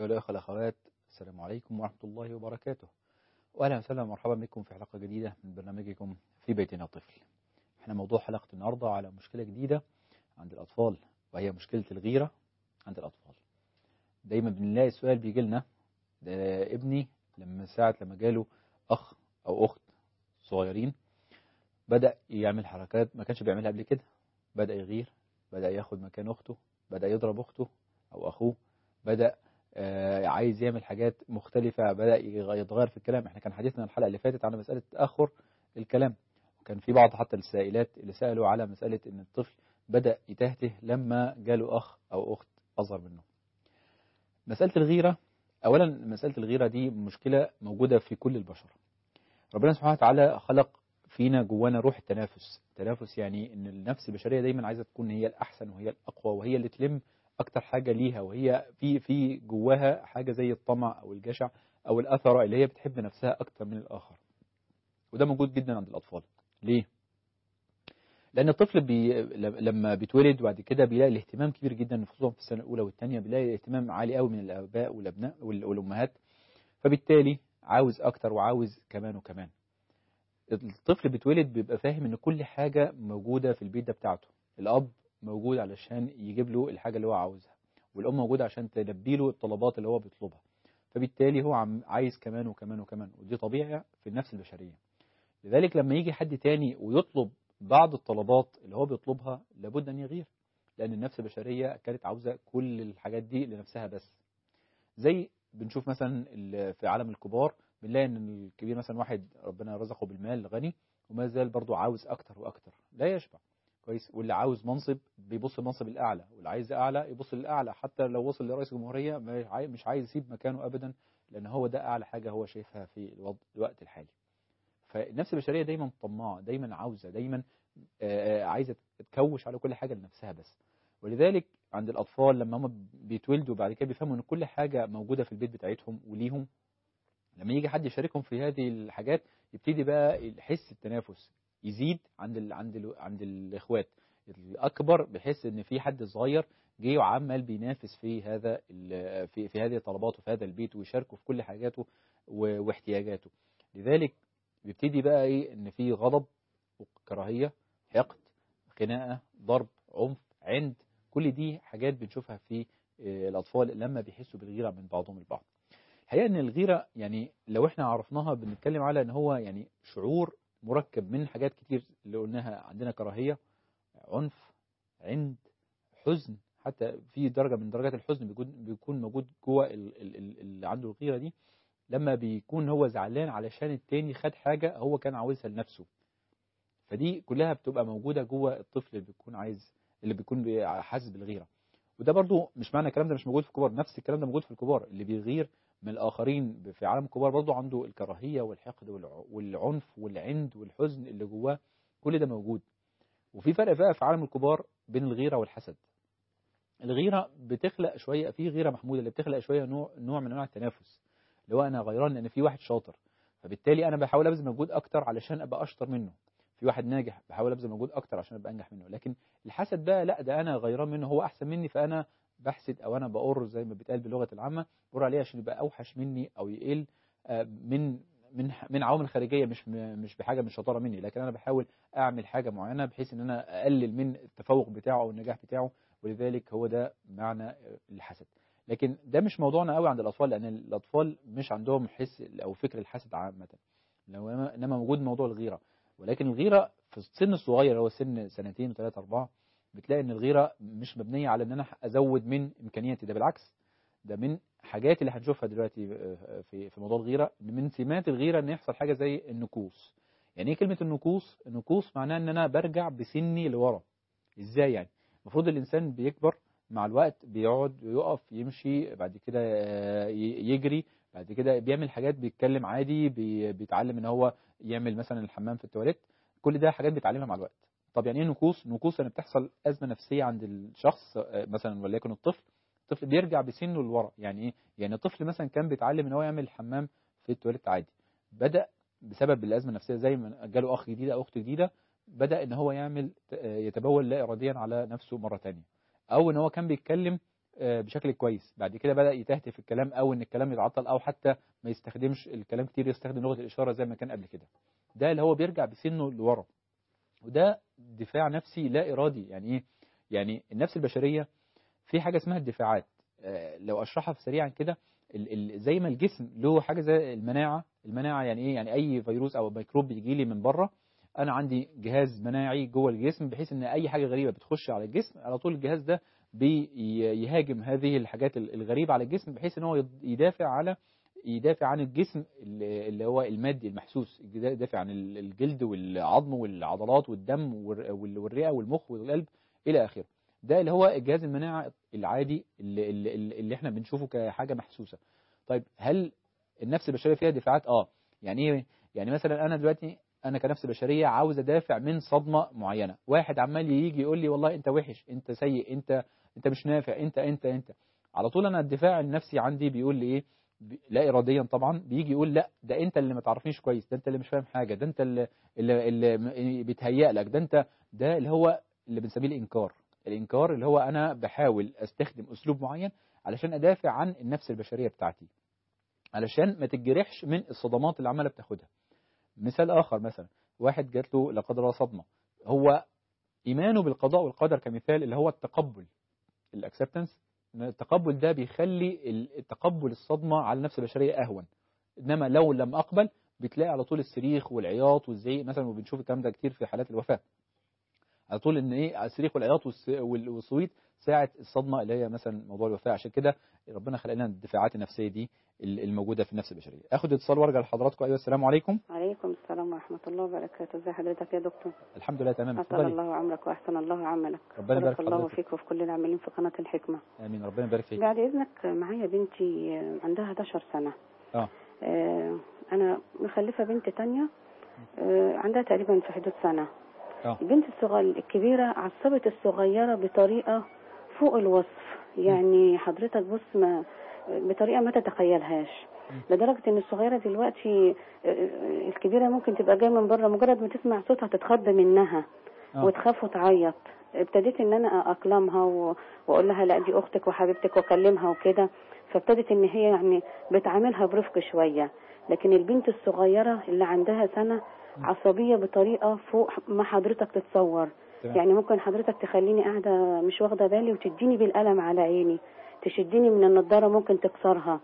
أيها الأخوة الأخوات السلام عليكم ورحمة الله وبركاته وأهلا وسهلا ومرحبا بكم في حلقة جديدة من برنامجكم في بيتنا طفل احنا موضوع حلقة النهاردة على مشكلة جديدة عند الأطفال وهي مشكلة الغيرة عند الأطفال دايما بنلاقي السؤال بيجي لنا ابني لما ساعة لما جاله أخ أو أخت صغيرين بدأ يعمل حركات ما كانش بيعملها قبل كده بدأ يغير بدأ ياخد مكان أخته بدأ يضرب أخته أو أخوه بدأ آه عايز يعمل حاجات مختلفة بدأ يتغير في الكلام احنا كان حديثنا الحلقة اللي فاتت عن مسألة تأخر الكلام وكان في بعض حتى السائلات اللي سألوا على مسألة ان الطفل بدأ يتهته لما جاله أخ أو أخت أصغر منه مسألة الغيرة أولا مسألة الغيرة دي مشكلة موجودة في كل البشر ربنا سبحانه وتعالى خلق فينا جوانا روح التنافس التنافس يعني ان النفس البشرية دايما عايزة تكون هي الأحسن وهي الأقوى وهي اللي تلم اكتر حاجة ليها وهي في في جواها حاجة زي الطمع او الجشع او الاثرة اللي هي بتحب نفسها اكتر من الاخر وده موجود جدا عند الاطفال ليه لان الطفل بي لما بيتولد وبعد كده بيلاقي الاهتمام كبير جدا خصوصا في السنه الاولى والثانيه بيلاقي الاهتمام عالي قوي من الاباء والابناء والامهات فبالتالي عاوز اكتر وعاوز كمان وكمان الطفل بيتولد بيبقى فاهم ان كل حاجه موجوده في البيت ده بتاعته الاب موجود علشان يجيب له الحاجة اللي هو عاوزها والأم موجودة عشان تلبي له الطلبات اللي هو بيطلبها فبالتالي هو عم عايز كمان وكمان وكمان ودي طبيعة في النفس البشرية لذلك لما يجي حد تاني ويطلب بعض الطلبات اللي هو بيطلبها لابد أن يغير لأن النفس البشرية كانت عاوزة كل الحاجات دي لنفسها بس زي بنشوف مثلا في عالم الكبار بنلاقي ان الكبير مثلا واحد ربنا رزقه بالمال غني وما زال برضه عاوز اكتر واكتر لا يشبع كويس واللي عاوز منصب بيبص المنصب الاعلى واللي عايز اعلى يبص للاعلى حتى لو وصل لرئيس الجمهوريه مش عايز يسيب مكانه ابدا لان هو ده اعلى حاجه هو شايفها في الوقت الحالي فالنفس البشريه دايما طماعه دايما عاوزه دايما عايزه تكوش على كل حاجه لنفسها بس ولذلك عند الاطفال لما هم بيتولدوا بعد كده بيفهموا ان كل حاجه موجوده في البيت بتاعتهم وليهم لما يجي حد يشاركهم في هذه الحاجات يبتدي بقى يحس التنافس يزيد عند ال عند ال عند الاخوات الاكبر بحيث ان في حد صغير جه وعمال بينافس في هذا في في هذه الطلبات وفي هذا البيت ويشاركه في كل حاجاته واحتياجاته لذلك بيبتدي بقى ايه ان في غضب وكراهيه حقد خناقه ضرب عنف عند كل دي حاجات بنشوفها في الاطفال لما بيحسوا بالغيره من بعضهم البعض الحقيقه ان الغيره يعني لو احنا عرفناها بنتكلم على ان هو يعني شعور مركب من حاجات كتير اللي قلناها عندنا كراهية عنف عند حزن حتى في درجة من درجات الحزن بيكون, بيكون موجود جوه اللي عنده الغيرة دي لما بيكون هو زعلان علشان التاني خد حاجة هو كان عاوزها لنفسه فدي كلها بتبقى موجودة جوه الطفل اللي بيكون عايز اللي بيكون حاسس بالغيرة وده برضو مش معنى الكلام ده مش موجود في الكبار نفس الكلام ده موجود في الكبار اللي بيغير من الآخرين في عالم الكبار برضو عنده الكراهية والحقد والعنف والعند والحزن اللي جواه كل ده موجود وفي فرق بقى في عالم الكبار بين الغيرة والحسد الغيرة بتخلق شوية في غيرة محمودة اللي بتخلق شوية نوع نوع من انواع التنافس اللي هو انا غيران لان في واحد شاطر فبالتالي انا بحاول ابذل مجهود اكتر علشان ابقى اشطر منه في واحد ناجح بحاول ابذل مجهود اكتر عشان ابقى انجح منه لكن الحسد بقى لا ده انا غيران منه هو احسن مني فانا بحسد او انا بقر زي ما بيتقال باللغه العامه بقر عليه عشان يبقى اوحش مني او يقل من من من عوامل خارجيه مش مش بحاجه من شطاره مني لكن انا بحاول اعمل حاجه معينه بحيث ان انا اقلل من التفوق بتاعه او النجاح بتاعه ولذلك هو ده معنى الحسد لكن ده مش موضوعنا قوي عند الاطفال لان الاطفال مش عندهم حس او فكر الحسد عامه انما موجود موضوع الغيره ولكن الغيره في السن الصغير هو سن سنتين وثلاثة أربعة بتلاقي ان الغيره مش مبنيه على ان انا ازود من امكانياتي ده بالعكس ده من حاجات اللي هنشوفها دلوقتي في في موضوع الغيره ان من سمات الغيره ان يحصل حاجه زي النكوص يعني ايه كلمه النكوص النكوص معناه ان انا برجع بسني لورا ازاي يعني المفروض الانسان بيكبر مع الوقت بيقعد ويقف يمشي بعد كده يجري بعد كده بيعمل حاجات بيتكلم عادي بيتعلم ان هو يعمل مثلا الحمام في التواليت كل ده حاجات بيتعلمها مع الوقت طب يعني ايه نكوص نكوص يعني بتحصل ازمه نفسيه عند الشخص مثلا وليكن الطفل الطفل بيرجع بسنه لورا يعني ايه يعني الطفل مثلا كان بيتعلم ان هو يعمل حمام في التواليت عادي بدا بسبب الازمه النفسيه زي ما جاله اخ جديد او اخت جديده بدا ان هو يعمل يتبول لا اراديا على نفسه مره ثانيه او ان هو كان بيتكلم آه، بشكل كويس بعد كده بدأ يتهتف الكلام او ان الكلام يتعطل او حتى ما يستخدمش الكلام كتير يستخدم لغة الإشارة زي ما كان قبل كده ده اللي هو بيرجع بسنه لورا وده دفاع نفسي لا إرادي يعني ايه يعني النفس البشرية في حاجة اسمها الدفاعات آه، لو أشرحها في سريعا كده ال- ال- زي ما الجسم له حاجة زي المناعة المناعة يعني ايه يعني اي فيروس او ميكروب بيجي لي من بره انا عندي جهاز مناعي جوه الجسم بحيث ان اي حاجة غريبة بتخش على الجسم على طول الجهاز ده بيهاجم هذه الحاجات ال- الغريبة على الجسم بحيث ان هو يض- يدافع على يدافع عن الجسم اللي اللي هو المادي المحسوس يدافع عن ال- الجلد والعظم والعضلات والدم والر- وال- والرئة والمخ والقلب إلى آخره ده اللي هو الجهاز المناعة العادي اللي, اللي, اللي احنا بنشوفه كحاجة محسوسة طيب هل النفس البشرية فيها دفاعات اه يعني ايه يعني مثلا انا دلوقتي انا كنفس بشرية عاوز ادافع من صدمة معينة واحد عمال يجي يقول لي والله انت وحش انت سيء انت انت مش نافع انت انت انت على طول انا الدفاع النفسي عندي بيقول لي ايه بي- لا اراديا طبعا بيجي يقول لا ده انت اللي ما تعرفنيش كويس ده انت اللي مش فاهم حاجه ده انت اللي اللي, اللي م- بيتهيأ لك ده انت ده اللي هو اللي بنسميه الانكار الانكار اللي هو انا بحاول استخدم اسلوب معين علشان ادافع عن النفس البشريه بتاعتي علشان ما تتجرحش من الصدمات اللي عماله بتاخدها مثال اخر مثلا واحد جات له لا قدر الله صدمه هو ايمانه بالقضاء والقدر كمثال اللي هو التقبل الاكسبتنس التقبل ده بيخلي التقبل الصدمه على النفس البشريه اهون انما لو لم اقبل بتلاقي على طول الصريخ والعياط والزعيق مثلا وبنشوف الكلام ده كتير في حالات الوفاه على طول ان ايه الصريخ والعياط والس- وال- والصويت ساعه الصدمه اللي هي مثلا موضوع الوفاه عشان كده ربنا خلق لنا الدفاعات النفسيه دي ال- الموجوده في النفس البشريه اخد اتصال وارجع لحضراتكم ايوه السلام عليكم عليكم السلام ورحمة الله وبركاته ازي حضرتك يا دكتور الحمد لله تمام أطال اتفضلي الله عمرك وأحسن الله عملك ربنا يبارك بارك في الله حضرتك. فيك وفي كل العاملين في قناة الحكمة امين ربنا يبارك فيك بعد إذنك معايا بنتي آه، عندها 11 سنة اه آه، أنا مخلفة بنت تانية آه، عندها تقريبا في حدود سنة اه البنت الصغيرة الكبيرة عصبت الصغيرة بطريقة فوق الوصف يعني حضرتك بص ما بطريقة ما تتخيلهاش لدرجة ان الصغيرة دلوقتي آه، آه، الكبيرة ممكن تبقى جاية من بره مجرد ما تسمع صوتها تتخض منها آه. وتخاف وتعيط ابتديت ان انا اكلمها و... واقول لها لا دي اختك وحبيبتك واكلمها وكده فابتدت ان هي يعني بتعاملها برفق شوية لكن البنت الصغيرة اللي عندها سنة عصبية بطريقة فوق ما حضرتك تتصور تمام. يعني ممكن حضرتك تخليني قاعدة مش واخدة بالي وتديني بالقلم على عيني تشدني من النضارة ممكن تكسرها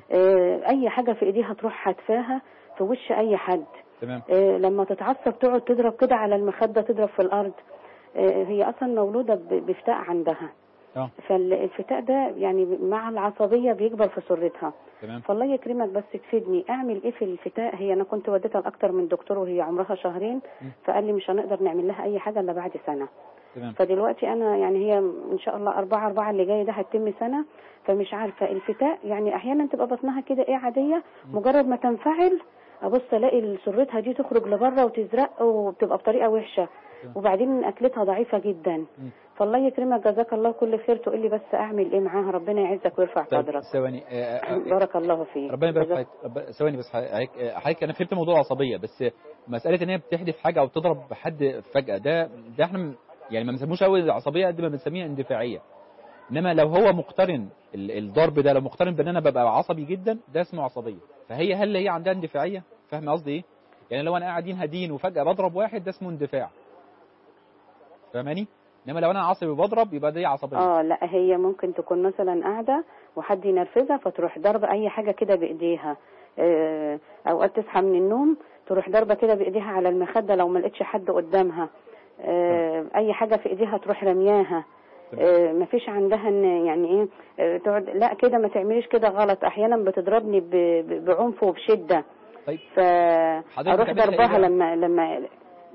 آه، اي حاجة في ايديها تروح حتفاها في وش اي حد تمام آه، لما تتعصب تقعد تضرب كده على المخدة تضرب في الأرض آه، هي أصلا مولودة ب- بفتاء عندها اه فالفتاء ده يعني مع العصبية بيكبر في سرتها تمام فالله يكرمك بس تفيدني أعمل إيه في الفتاء هي أنا كنت وديتها لأكتر من دكتور وهي عمرها شهرين فقال لي مش هنقدر نعمل لها أي حاجة إلا بعد سنة تمام فدلوقتي أنا يعني هي إن شاء الله أربعة أربعة اللي جاي ده هتتم سنة فمش عارفة الفتاء يعني أحيانا تبقى بطنها كده إيه عادية مجرد ما تنفعل ابص الاقي سرتها دي تخرج لبره وتزرق وبتبقى بطريقه وحشه وبعدين اكلتها ضعيفه جدا مم. فالله يكرمك جزاك الله كل خير تقول لي بس اعمل ايه معاها ربنا يعزك ويرفع طيب قدرك ثواني آه، آه، آه، بارك الله فيك ربنا يبارك جزاك- فيك رب- ثواني بس حضرتك آه، حضرتك انا فهمت موضوع العصبيه بس مساله ان هي بتحدف حاجه او تضرب حد فجاه ده ده احنا م- يعني ما بنسموش قوي العصبيه قد ما بنسميها اندفاعيه انما لو هو مقترن ال- الضرب ده لو مقترن بان انا ببقى عصبي جدا ده اسمه عصبيه فهي هل هي عندها اندفاعيه فاهم قصدي ايه يعني لو انا قاعدين هادين وفجاه بضرب واحد ده اسمه اندفاع فاهماني انما لو انا عصبي وبضرب يبقى دي عصبيه اه لا هي ممكن تكون مثلا قاعده وحد ينرفزها فتروح ضربه اي حاجه كده بايديها آه، اوقات تصحى من النوم تروح ضربه كده بايديها على المخده لو ما لقتش حد قدامها آه، اي حاجه في ايديها تروح رمياها آه، مفيش عندها ان يعني ايه آه، تقعد لا كده ما تعمليش كده غلط احيانا بتضربني ب- ب- بعنف وبشده طيب فاروح بتعملي إيه ضربها بقى؟ لما لما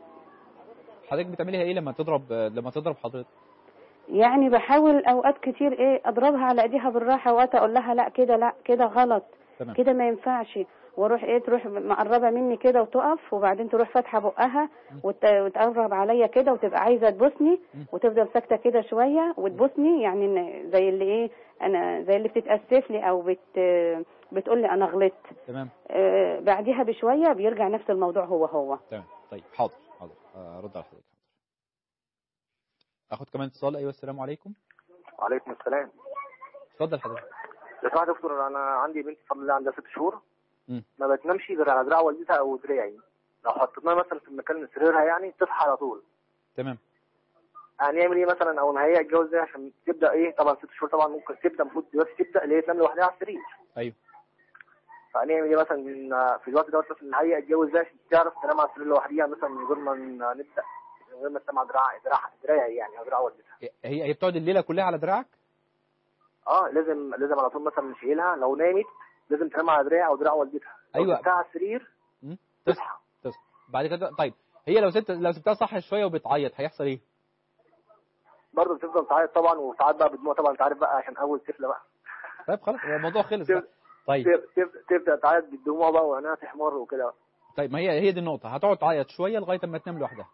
حضرتك بتعمليها ايه لما تضرب لما تضرب حضرتك يعني بحاول اوقات كتير ايه اضربها على ايديها بالراحه اوقات اقول لها لا كده لا كده غلط تمام كده ما ينفعش واروح ايه تروح مقربه مني كده وتقف وبعدين تروح فاتحه بقها وت- وتقرب عليا كده وتبقى عايزه تبوسني وتفضل ساكته كده شويه وتبوسني يعني إن زي اللي ايه انا زي اللي بتتاسف لي او بت بتقول لي انا غلطت تمام آه، بعديها بشويه بيرجع نفس الموضوع هو هو تمام طيب حاضر حاضر آه، رد على حضرتك حاضر اخد كمان اتصال ايوه السلام عليكم وعليكم السلام اتفضل حضرتك لو سمحت يا دكتور انا عندي بنت بفضل الله عندها ست شهور مم. ما بتنامش غير على دراع والدتها او دراعي لو حطيناها مثلا في مكان سريرها يعني تصحى على طول تمام هنعمل ايه مثلا او نهيئ الجواز ده عشان تبدا ايه طبعا ست شهور طبعا ممكن تبدا المفروض دلوقتي تبدا اللي هي تنام لوحدها على السرير ايوه فهنعمل ايه مثلا في الوقت ده مثلا نهيئ الجواز ده عشان تعرف تنام على السرير لوحدها مثلا من غير ما نبدا من غير ما تنام على دراع دراع دراعي يعني او دراع والدتها هي هي بتقعد الليله كلها على دراعك اه لازم لازم على طول مثلا نشيلها لو نامت لازم تنام على دراع او دراع والدتها لو أيوة. سبتها على السرير مم. تصحى تصحى بعد كده طيب هي لو سبت لو سبتها صح شويه وبتعيط هيحصل ايه برضه بتفضل تعيط طبعا وساعات بقى بدموع طبعا انت عارف بقى عشان اول طفله بقى طيب خلاص هو الموضوع خلص بقى. تب- طيب تب- تب- تبدا تعيط بالدموع بقى وعينها تحمر وكده طيب ما هي هي دي النقطه هتقعد تعيط شويه لغايه اما تنام لوحدها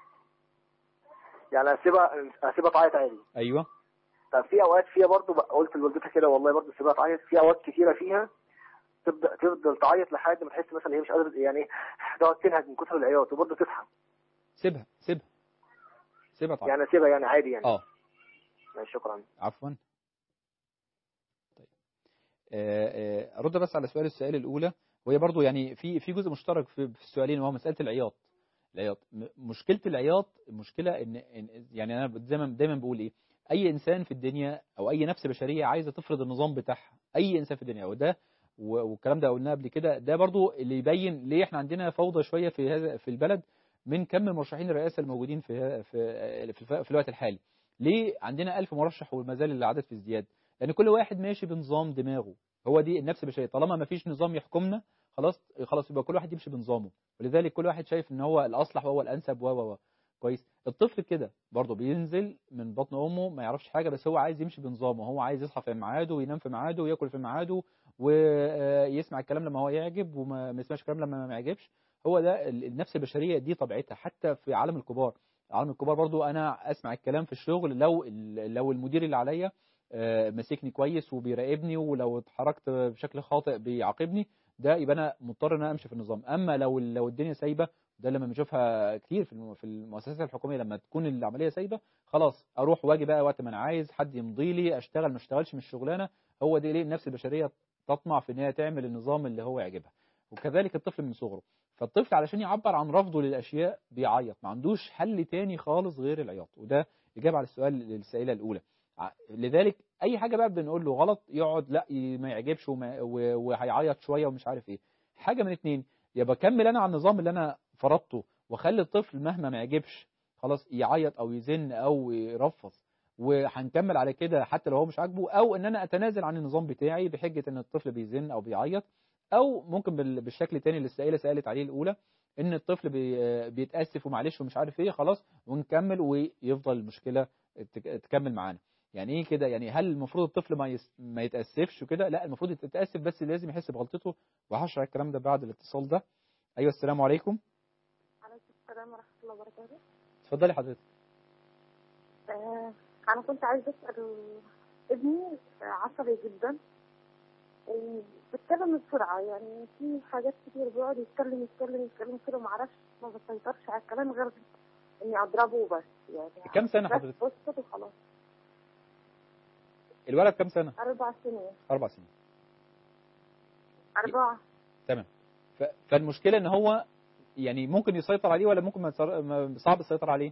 يعني اسيبها اسيبها تعيط عادي ايوه طب في اوقات فيها برضه بقى قلت لوالدتها كده والله برضه سيبها تعيط في اوقات كتيره فيها تبدا تفضل تعيط لحد ما تحس مثلا هي مش قادره يعني تقعد تنهج من كتر العياط وبرضه تصحى سيبها سيبها سيبها تعيط يعني اسيبها يعني عادي يعني اه ماشي شكرا عفوا طيب آه، آه، ارد بس على سؤال السؤال الاولى وهي برضو يعني في في جزء مشترك في في السؤالين وهو مساله العياط العياط م- مشكله العياط المشكله ان إن- يعني انا دايما دايما بقول ايه اي انسان في الدنيا او اي نفس بشريه عايزه تفرض النظام بتاعها اي انسان في الدنيا وده و- والكلام ده قلناه قبل كده ده برضو اللي يبين ليه احنا عندنا فوضى شويه في هذا في البلد من كم مرشحين الرئاسه الموجودين في في في, في الوقت الحالي ليه عندنا ألف مرشح وما زال العدد في ازدياد لان كل واحد ماشي بنظام دماغه هو دي النفس البشريه طالما ما فيش نظام يحكمنا خلاص خلاص يبقى كل واحد يمشي بنظامه ولذلك كل واحد شايف ان هو الاصلح وهو الانسب و و و كويس الطفل كده برضه بينزل من بطن امه ما يعرفش حاجه بس هو عايز يمشي بنظامه هو عايز يصحى في ميعاده وينام في ميعاده وياكل في ميعاده ويسمع الكلام لما هو يعجب وما ما يسمعش الكلام لما ما يعجبش هو ده ال- النفس البشريه دي طبيعتها حتى في عالم الكبار عالم الكبار برضو انا اسمع الكلام في الشغل لو ال- لو المدير اللي عليا آه، ماسكني كويس وبيراقبني ولو اتحركت بشكل خاطئ بيعاقبني ده يبقى انا مضطر ان انا امشي في النظام اما لو لو الدنيا سايبه ده لما بنشوفها كتير في الم- في المؤسسات الحكوميه لما تكون العمليه سايبه خلاص اروح واجي بقى وقت ما انا عايز حد يمضي لي اشتغل ما اشتغلش من الشغلانه هو دي ليه النفس البشريه تطمع في ان هي تعمل النظام اللي هو يعجبها وكذلك الطفل من صغره فالطفل علشان يعبر عن رفضه للاشياء بيعيط ما عندوش حل تاني خالص غير العياط وده اجابه على السؤال السائله الاولى ع- لذلك اي حاجه بقى بنقول له غلط يقعد لا ي- ما يعجبش وما- و- وهيعيط شويه ومش عارف ايه حاجه من اتنين يا بكمل انا على النظام اللي انا فرضته واخلي الطفل مهما ما يعجبش خلاص يعيط او يزن او يرفض وهنكمل على كده حتى لو هو مش عاجبه او ان انا اتنازل عن النظام بتاعي بحجه ان الطفل بيزن او بيعيط او ممكن بال- بالشكل التاني اللي السائله سالت عليه الاولى ان الطفل بي- بيتاسف ومعلش ومش عارف ايه خلاص ونكمل ويفضل المشكله تك- تكمل معانا يعني ايه كده يعني هل المفروض الطفل ما يس... ما يتاسفش وكده لا المفروض يتاسف بس لازم يحس بغلطته وهشرح الكلام ده بعد الاتصال ده ايوه السلام عليكم عليكم السلام ورحمة الله وبركاته اتفضلي حضرتك آه أنا كنت عايزة أسأل ابني عصبي جدا وبيتكلم بسرعة يعني في حاجات كتير بيقعد يتكلم يتكلم يتكلم كده معرفش ما بسيطرش على الكلام غير إني أضربه وبس يعني كم سنة بس حضرتك؟ بسكت وخلاص الولد كام سنه أربع سنين اربع سنين أربعة تمام ف... فالمشكله ان هو يعني ممكن يسيطر عليه ولا ممكن ما يتصر- ما- صعب السيطره عليه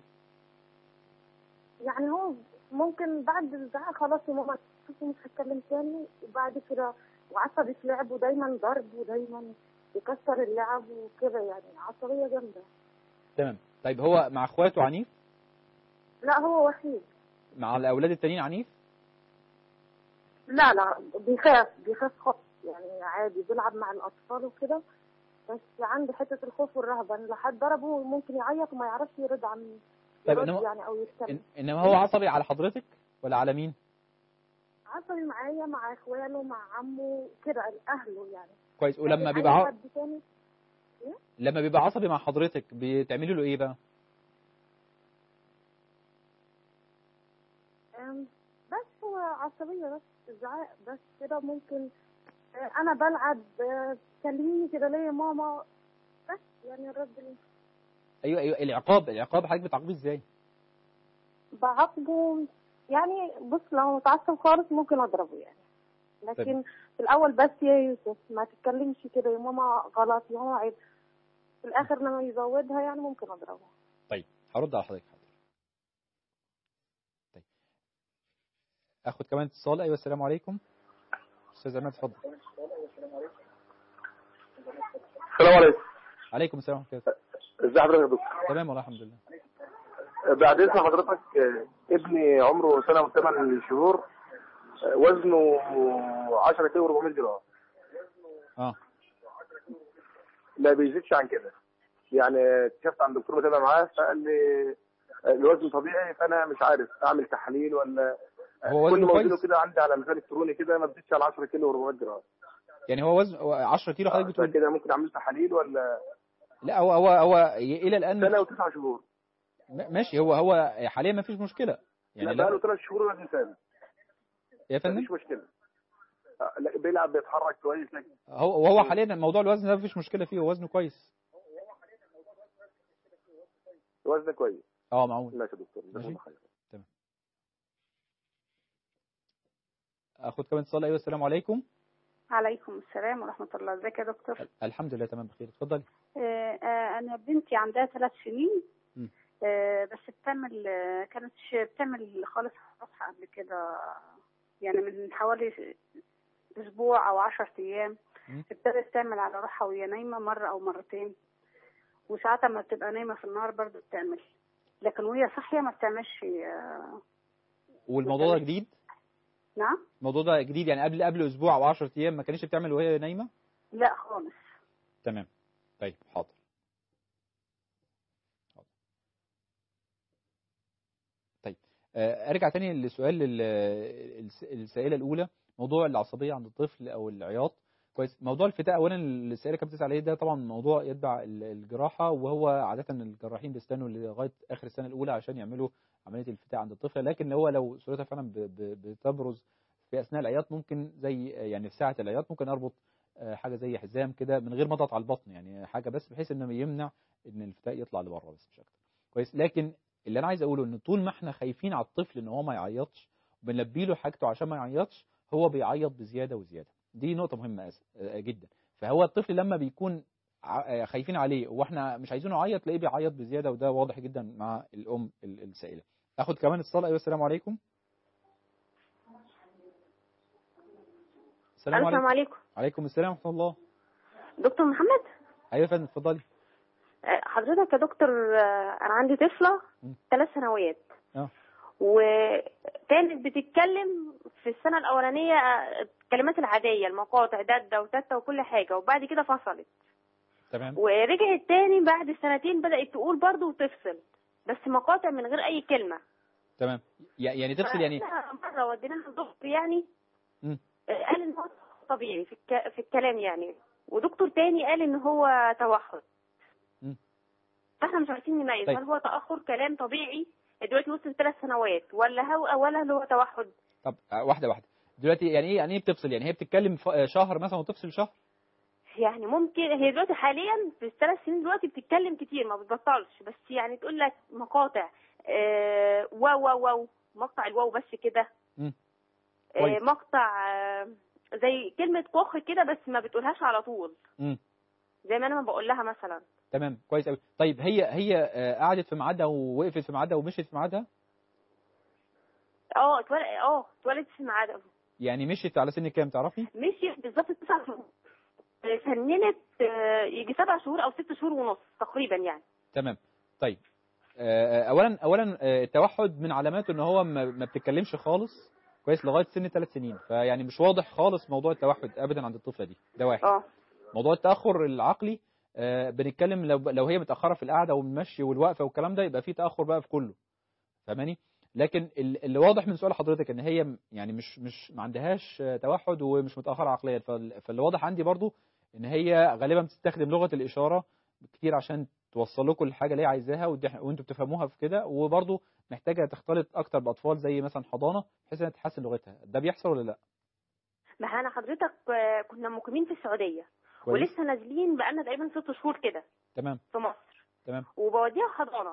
يعني هو ممكن بعد الزعق خلاص يا ماما شوفي مش هتكلم تاني وبعد كده وعصبي في لعب ودايما ضرب ودايما يكسر اللعب وكده يعني عصبية جامدة تمام طيب هو مع اخواته عنيف لا هو وحيد مع الاولاد التانيين عنيف لا لا بيخاف بيخاف خط يعني عادي بيلعب مع الأطفال وكده بس عنده حتة الخوف والرهبة إن لو حد ضربه ممكن يعيط وما يعرفش يرد عن طيب يرد إنما- يعني أو يتكلم إن... انما هو عصبي على حضرتك ولا على مين عصبي معايا مع إخوانه مع عمه كده أهله يعني كويس ولما لكن بيبقى أي ع... حد تاني لما بيبقى عصبي مع حضرتك بتعملي له ايه بقى أم، بس هو عصبية بس زعاق بس كده ممكن آه، أنا بلعب آه، كلميني كده ليه يا ماما بس يعني الرد اللي ايوه ايوه العقاب العقاب حضرتك بتعاقبيه ازاي بعاقبه يعني بص لو متعصب خالص ممكن اضربه يعني لكن في الاول بس يا يوسف ما تتكلمش كده يا ماما غلط يا ماما عيب في الاخر لما يزودها يعني ممكن اضربه طيب هرد على حضرتك حاضر طيب اخد كمان اتصال ايوه السلام عليكم استاذ عماد اتفضل السلام عليكم عليكم السلام ورحمه الله ازي حضرتك يا دكتور تمام والله الحمد لله بعد اذن حضرتك آه، ابني عمره سنه وثمان شهور آه، وزنه 10 كيلو 400 جرام اه ما بيزيدش عن كده يعني اكتشفت عند الدكتور متابع معاه فقال لي آه، الوزن طبيعي فانا مش عارف اعمل تحاليل ولا هو كل وزنه ما وزنه كويس كده عندي على ميزان الكتروني كده ما بتزيدش على 10 كيلو 400 جرام يعني هو وزن هو 10 كيلو حضرتك بتقول كده ممكن اعمل تحاليل ولا لا هو هو هو الى الان سنه وتسع شهور م- ماشي هو هو حاليا ما فيش مشكله يعني يعني بقى له لا ثلاث شهور وزن ثابت يا فندم مفيش مشكله آه، لا، بيلعب بيتحرك كويس لكن هو وهو حاليا موضوع الوزن ده ما فيش مشكله فيه هو وزنه كويس وزنه كويس اه معقول ماشي يا دكتور جزاك ماشي. الله خير اخد كمان اتصال ايوه السلام عليكم عليكم السلام ورحمة الله ازيك يا دكتور الحمد لله تمام بخير اتفضلي آه، آه، أنا بنتي عندها ثلاث سنين م. آه، بس بتعمل آه، كانت ش- بتعمل خالص راسها قبل كده يعني من حوالي أسبوع أو عشر أيام م. ابتدت تعمل على روحها وهي نايمة مرة أو مرتين وساعات ما بتبقى نايمة في النهار برضه بتعمل لكن وهي صاحية ما بتعملش آه، والموضوع ده جديد نعم الموضوع ده جديد يعني قبل قبل اسبوع او 10 ايام ما كانتش بتعمل وهي نايمه لا خالص تمام طيب حاضر حاضر. طيب آه، ارجع تاني للسؤال ال- الس- السائله الاولى موضوع العصبيه عند الطفل او العياط كويس موضوع الفتاء اولا السائله كانت بتسال عليه ده طبعا موضوع يتبع ال- الجراحه وهو عاده الجراحين بيستنوا لغايه اخر السنه الاولى عشان يعملوا عمليه الفتاء عند الطفل لكن هو لو صورتها فعلا ب- ب- بتبرز في اثناء العياط ممكن زي يعني في ساعه العياط ممكن اربط آه، حاجه زي حزام كده من غير ما اضغط على البطن يعني حاجه بس بحيث انه يمنع ان الفتاء يطلع لبره بس مش اكتر كويس لكن اللي انا عايز اقوله ان طول ما احنا خايفين على الطفل ان هو ما يعيطش وبنلبي له حاجته عشان ما يعيطش هو بيعيط بزياده وزياده دي نقطه مهمه أس- آه، جدا فهو الطفل لما بيكون ع- آه، خايفين عليه واحنا مش عايزينه يعيط تلاقيه بيعيط بزياده وده واضح جدا مع الام ال- السائله اخد كمان اتصال ايوه السلام عليكم السلام عليكم عليكم عليكم السلام ورحمه الله دكتور محمد ايوه يا فندم اتفضلي آه، حضرتك يا دكتور آه، انا عندي طفله م. ثلاث سنوات اه وكانت بتتكلم في السنه الاولانيه آه، الكلمات العاديه المقاطع دده وتته وكل حاجه وبعد كده فصلت تمام ورجعت تاني بعد سنتين بدات تقول برضه وتفصل بس مقاطع من غير اي كلمه تمام يع- يعني تفصل يعني فإحنا مره وديناها لدكتور يعني مم. آه، قال ان هو طبيعي في, الك... في الكلام يعني ودكتور تاني قال ان هو توحد مم. فاحنا مش عارفين نميز طيب. هل هو تاخر كلام طبيعي دلوقتي وصل ثلاث سنوات ولا هو ولا هل هو توحد طب آه، واحده واحده دلوقتي يعني ايه يعني ايه بتفصل يعني هي بتتكلم ف- آه، شهر مثلا وتفصل شهر يعني ممكن هي دلوقتي حاليا في الثلاث سنين دلوقتي بتتكلم كتير ما بتبطلش بس يعني تقول لك مقاطع آه واو واو واو مقطع الواو بس كده مم. آه كويس. مقطع آه زي كلمة كخ كده بس ما بتقولهاش على طول امم زي ما انا ما بقول لها مثلا تمام كويس قوي طيب هي هي آه، قعدت في ميعادها ووقفت في ميعادها ومشيت في ميعادها اه اتولد اه اتولدت في ميعاد يعني مشيت على سن كام تعرفي مشيت بالظبط تسع شهور آه، سننت آه، يجي سبع شهور او ست شهور ونص تقريبا يعني تمام طيب آه، آه، اولا اولا آه، التوحد من علاماته ان هو ما ما بتتكلمش خالص كويس لغايه سن ثلاث سنين فيعني مش واضح خالص موضوع التوحد ابدا عند الطفله دي ده واحد اه موضوع التاخر العقلي آه، بنتكلم لو لو هي متاخره في القعده والمشي والوقفه والكلام ده يبقى في تاخر بقى في كله فاهماني لكن ال- اللي واضح من سؤال حضرتك ان هي م- يعني مش مش ما عندهاش آه، توحد ومش متاخره عقليا فال- فاللي واضح عندي برضو ان هي غالبا بتستخدم لغه الاشاره كتير عشان توصل لكم الحاجه اللي هي عايزاها ودي- وانتوا بتفهموها في كده وبرضو محتاجه تختلط اكتر باطفال زي مثلا حضانه بحيث انها تحسن لغتها ده بيحصل ولا لا ما احنا حضرتك آه، كنا مقيمين في السعوديه كويس ولسه نازلين بقالنا تقريبا ست شهور كده تمام في مصر تمام وبوديها حضانه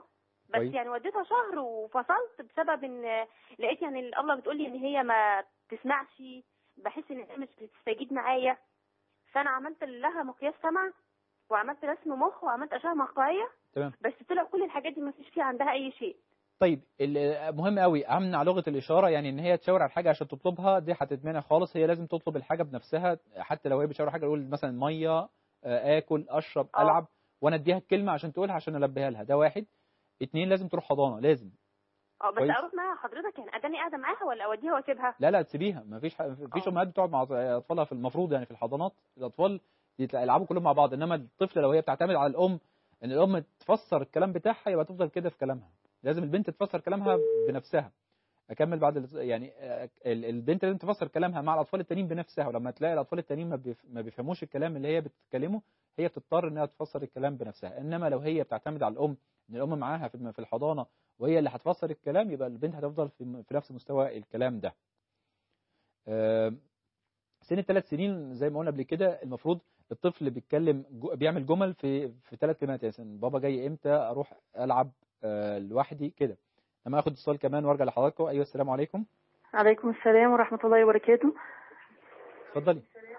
بس كويس. يعني وديتها شهر وفصلت بسبب ان لقيت يعني الله بتقول لي ان هي ما تسمعش بحس ان هي مش بتستجيب معايا فانا عملت لها مقياس سمع وعملت رسم مخ وعملت اشعه مقطعيه تمام بس طلع كل الحاجات دي ما فيش فيها عندها اي شيء طيب ال- مهم قوي امنع لغه الاشاره يعني ان هي تشاور على الحاجه عشان تطلبها دي هتتمنع خالص هي لازم تطلب الحاجه بنفسها حتى لو هي بتشاور على حاجه تقول مثلا ميه آه، اكل اشرب آه. العب وانا اديها الكلمه عشان تقولها عشان البيها لها ده واحد اتنين لازم تروح حضانه لازم اه بس كويس. اروح معاها حضرتك يعني اداني قاعده معاها ولا اوديها واسيبها لا لا تسيبيها ما فيش ما فيش آه. امهات بتقعد مع اطفالها في المفروض يعني في الحضانات الاطفال يتلا- يلعبوا كلهم مع بعض انما الطفل لو هي بتعتمد على الام ان الام تفسر الكلام بتاعها يبقى تفضل كده في كلامها لازم البنت تفسر كلامها بنفسها اكمل بعد ال- يعني آه، ال- البنت لازم تفسر كلامها مع الاطفال التانيين بنفسها ولما تلاقي الاطفال التانيين ما, بيف ما بيفهموش الكلام اللي هي بتتكلمه هي بتضطر انها تفسر الكلام بنفسها انما لو هي بتعتمد على الام ان الام معاها في في الحضانه وهي اللي هتفسر الكلام يبقى البنت هتفضل في في نفس مستوى الكلام ده آه، سن الثلاث سنين زي ما قلنا قبل كده المفروض الطفل بيتكلم جو- بيعمل جمل في في ثلاث كلمات يعني مثلا بابا جاي امتى اروح العب آه، لوحدي كده لما اخد السؤال كمان وارجع لحضراتكم ايوه السلام عليكم عليكم السلام ورحمة الله وبركاته اتفضلي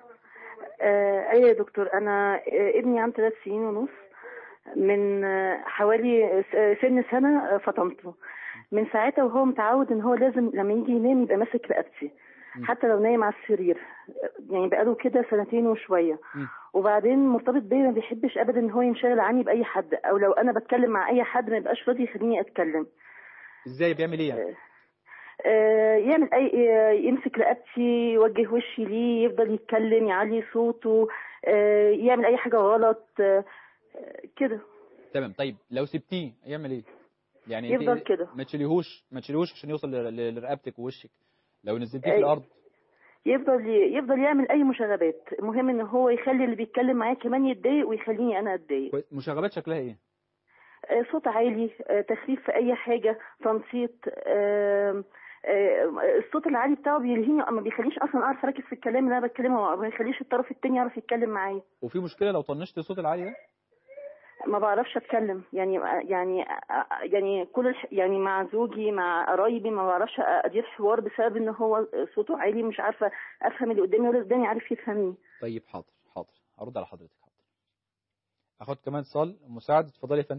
آه أيوة يا دكتور أنا آه ابني عنده ثلاث سنين ونص من آه حوالي س- آه، سن سنة آه، فطمته من ساعتها وهو متعود إن هو لازم لما يجي ينام يبقى ماسك رقبتي مم. حتى لو نايم على السرير آه، يعني بقاله كده سنتين وشوية مم. وبعدين مرتبط بيا ما بيحبش أبدا إن هو ينشغل عني بأي حد أو لو أنا بتكلم مع أي حد ما يبقاش راضي يخليني أتكلم ازاي بيعمل ايه يعني آه، يعمل اي آه، يمسك رقبتي يوجه وشي ليه يفضل يتكلم يعلي صوته آه، يعمل اي حاجه غلط آه، آه، كده تمام طيب لو سبتيه يعمل ايه يعني انت يفضل كده. ما تشيليهوش ما تشيليهوش عشان يوصل ل- ل- لرقبتك ووشك لو نزلتيه في أي- الارض يفضل ي- يفضل يعمل اي مشاغبات المهم ان هو يخلي اللي بيتكلم معاه كمان يتضايق ويخليني انا اتضايق كويس. مشاغبات شكلها ايه آه، صوت عالي آه، تخفيف في اي حاجه تنصيت آه، آه، الصوت العالي بتاعه بيلهيني ما بيخليش اصلا اعرف اركز في الكلام اللي انا بتكلمه ما بيخليش الطرف التاني يعرف يتكلم معايا وفي مشكله لو طنشت الصوت العالي ده ما بعرفش اتكلم يعني يعني يعني كل الح... يعني مع زوجي مع قرايبي ما بعرفش ادير حوار بسبب ان هو صوته عالي مش عارفه افهم اللي قدامي ولا قدامي عارف يفهمني طيب حاضر حاضر هرد على حضرتك حاضر اخد كمان اتصال مساعد اتفضلي يا فندم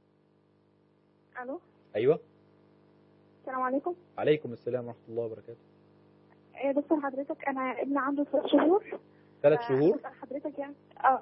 الو ايوه السلام عليكم عليكم السلام ورحمه الله وبركاته إيه دكتور حضرتك انا ابني عنده ثلاث شهور ثلاث شهور بسأل حضرتك يعني اه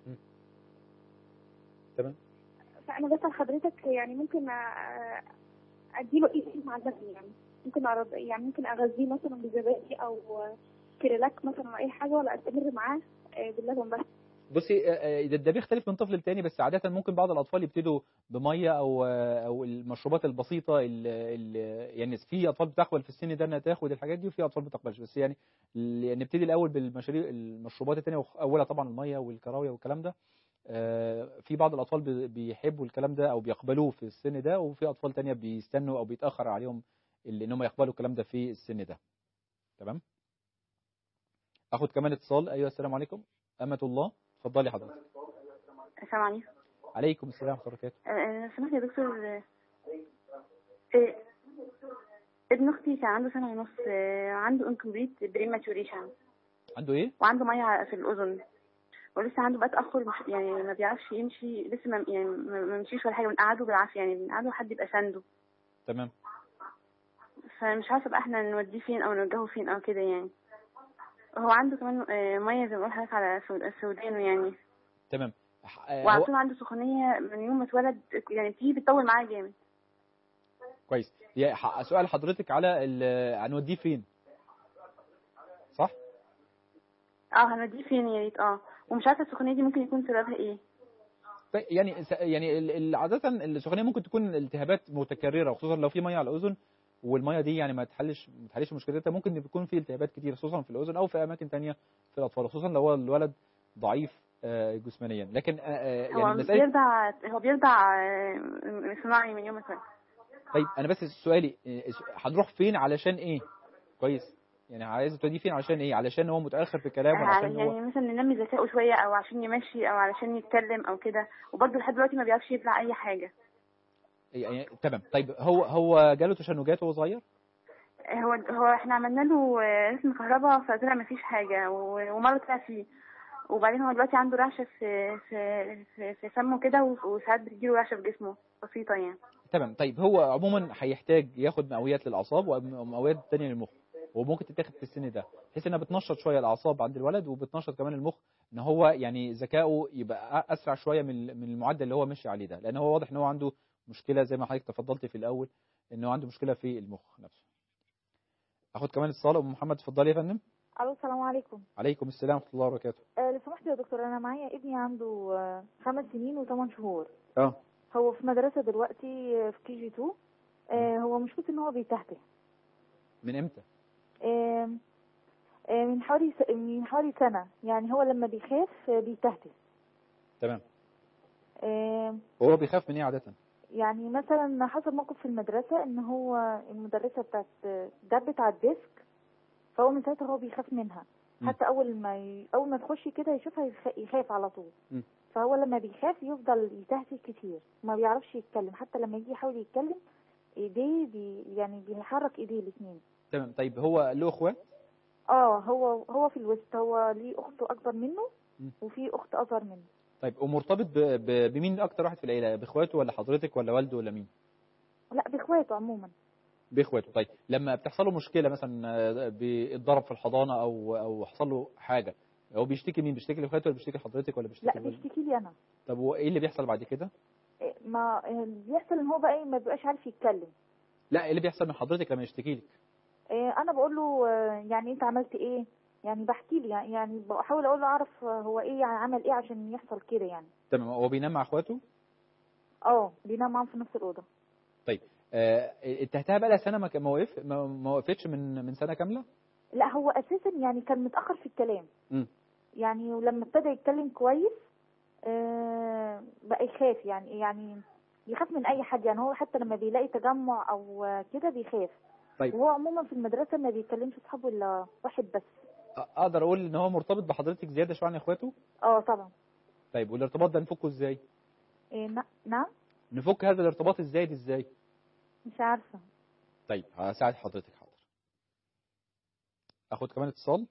تمام فانا بسأل حضرتك يعني ممكن آه، اديله ايه مع اللبن يعني ممكن أرد يعني ممكن اغذيه مثلا بزبادي او كريلاك مثلا او اي حاجه ولا استمر معاه آه، باللبن بس بصي آه، آه، ده ده بيختلف من طفل لتاني بس عادة ممكن بعض الأطفال يبتدوا بمية أو آه، أو المشروبات البسيطة ال ال يعني في أطفال بتقبل في السن ده إنها تاخد الحاجات دي وفي أطفال ما بتقبلش بس يعني ال- نبتدي الأول بالمشاريب المشروبات التانية وأولها طبعا المية والكراوية والكلام ده آه، في بعض الأطفال بي- بيحبوا الكلام ده أو بيقبلوه في السن ده وفي أطفال تانية بيستنوا أو بيتأخر عليهم ال- إن هم يقبلوا الكلام ده في السن ده تمام أخد كمان اتصال أيوه السلام عليكم أمة الله اتفضلي حضرتك السلام عليكم عليكم السلام ورحمة الله وبركاته آه، سمحت يا دكتور آه، آه، ابن اختي كان عنده سنه ونص آه، عنده انكمبليت برين ماتوريشن عنده ايه؟ وعنده ميه في الاذن ولسه عنده بقى تاخر مش يعني ما بيعرفش يمشي لسه ما يعني ما ما مشيش ولا حاجه بنقعده بالعافيه يعني بنقعده حد يبقى سنده تمام فمش عارفه بقى احنا نوديه فين او نوجهه فين او كده يعني هو عنده كمان آه، ميه زي ما بقول لحضرتك على سود- سودانه يعني تمام ح- آه، وعلى هو طول عنده سخونيه من يوم ما اتولد يعني بتيجي بتطول معاه جامد كويس يا ح- سؤال حضرتك على ال- هنوديه فين؟ صح؟ اه هنوديه فين يا ريت اه ومش عارفه السخونيه دي ممكن يكون سببها ايه طيب يعني س- يعني ال- ال- عادة السخونية ممكن تكون التهابات متكررة خصوصا لو في مية على الأذن والمية دي يعني ما تحلش ما تحلش مشكلتها ممكن يكون في التهابات كتير خصوصا في الأذن أو في أماكن تانية في الأطفال خصوصا لو هو الولد ضعيف آه، جسمانيا لكن آه، آه، هو يعني مسألة بيرضع هو بيرضع آه، صناعي من يوم ما اتولد طيب أنا بس سؤالي آه، هنروح فين علشان إيه؟ كويس يعني عايز توديه فين علشان إيه؟ علشان هو متأخر في كلامه ولا عشان هو يعني مثلا ننمي ذكائه شويه او عشان يمشي او علشان يتكلم او كده وبرضه لحد دلوقتي ما بيعرفش يبلع اي حاجه يعني تمام طيب هو هو جاله تشنجات وهو صغير هو هو احنا عملنا له آه، رسم كهرباء فطلع مفيش حاجة و- ومرة طلع فيه وبعدين هو دلوقتي عنده رعشة في في في, في فمه كده و- وساعات بتجيله رعشة في جسمه بسيطة يعني تمام طيب هو عموما هيحتاج ياخد مقويات للاعصاب ومقويات تانية للمخ وممكن تتاخد في السن ده بحيث انها بتنشط شويه الاعصاب عند الولد وبتنشط كمان المخ ان هو يعني ذكائه يبقى اسرع شويه من من المعدل اللي هو ماشي عليه ده لان هو واضح ان هو عنده مشكله زي ما حضرتك تفضلت في الاول ان هو عنده مشكله في المخ نفسه اخد كمان اتصال ام محمد اتفضلي يا فندم الو السلام عليكم عليكم السلام ورحمه الله وبركاته آه لو سمحت يا دكتور انا معايا ابني عنده آه خمس سنين وثمان شهور اه هو في مدرسه دلوقتي آه، في كي جي 2 آه هو مشكلته ان هو بيتهته من امتى آه آه من حوالي س... من حوالي سنه يعني هو لما بيخاف آه، بيتهته تمام آه هو بيخاف من ايه عاده يعني مثلا حصل موقف في المدرسه ان هو المدرسه بتاعت آه، دبت على الديسك فهو من ساعتها هو بيخاف منها مم. حتى اول ما ي... اول ما تخشي كده يشوفها يخ... يخاف على طول مم. فهو لما بيخاف يفضل يتهته كتير ما بيعرفش يتكلم حتى لما يجي يحاول يتكلم ايديه بي يعني بيحرك ايديه الاثنين تمام طيب هو له اخوات اه هو هو في الوسط هو ليه اخت اكبر منه مم. وفي اخت اصغر منه طيب ومرتبط ب... ب... بمين اكتر واحد في العيله باخواته ولا حضرتك ولا والده ولا مين لا باخواته عموما باخواته طيب لما بتحصل له مشكله مثلا آه، بيتضرب في الحضانه او او حصل له حاجه هو بيشتكي مين بيشتكي لاخواته ولا بيشتكي لحضرتك ولا بيشتكي لا لوالده؟ بيشتكي لي انا طب وايه اللي بيحصل بعد كده إيه، ما إيه، بيحصل ان هو بقى ايه ما بيبقاش عارف يتكلم لا ايه اللي بيحصل من حضرتك لما يشتكي لك إيه، انا بقول له آه، يعني انت عملت ايه يعني بحكي له يعني- يعني بحاول اقول له اعرف آه، هو ايه يعني عمل ايه عشان يحصل كده يعني تمام هو بينام مع اخواته اه بينام معاهم في نفس الاوضه طيب آه التهتها بقى لها سنه ما ك- ما وقف ما ما وقفتش من من سنه كامله لا هو اساسا يعني كان متاخر في الكلام امم يعني ولما ابتدى يتكلم كويس آه، بقى يخاف يعني يعني يخاف من اي حد يعني هو حتى لما بيلاقي تجمع او آه، كده بيخاف طيب. وهو عموما في المدرسه ما بيكلمش اصحابه الا واحد بس اقدر اقول ان هو مرتبط بحضرتك زياده شويه عن اخواته اه طبعا طيب والارتباط ده نفكه ازاي إيه ن- نعم نفك هذا الارتباط الزايد ازاي مش عارفه طيب هساعد حضرتك حاضر اخد كمان اتصال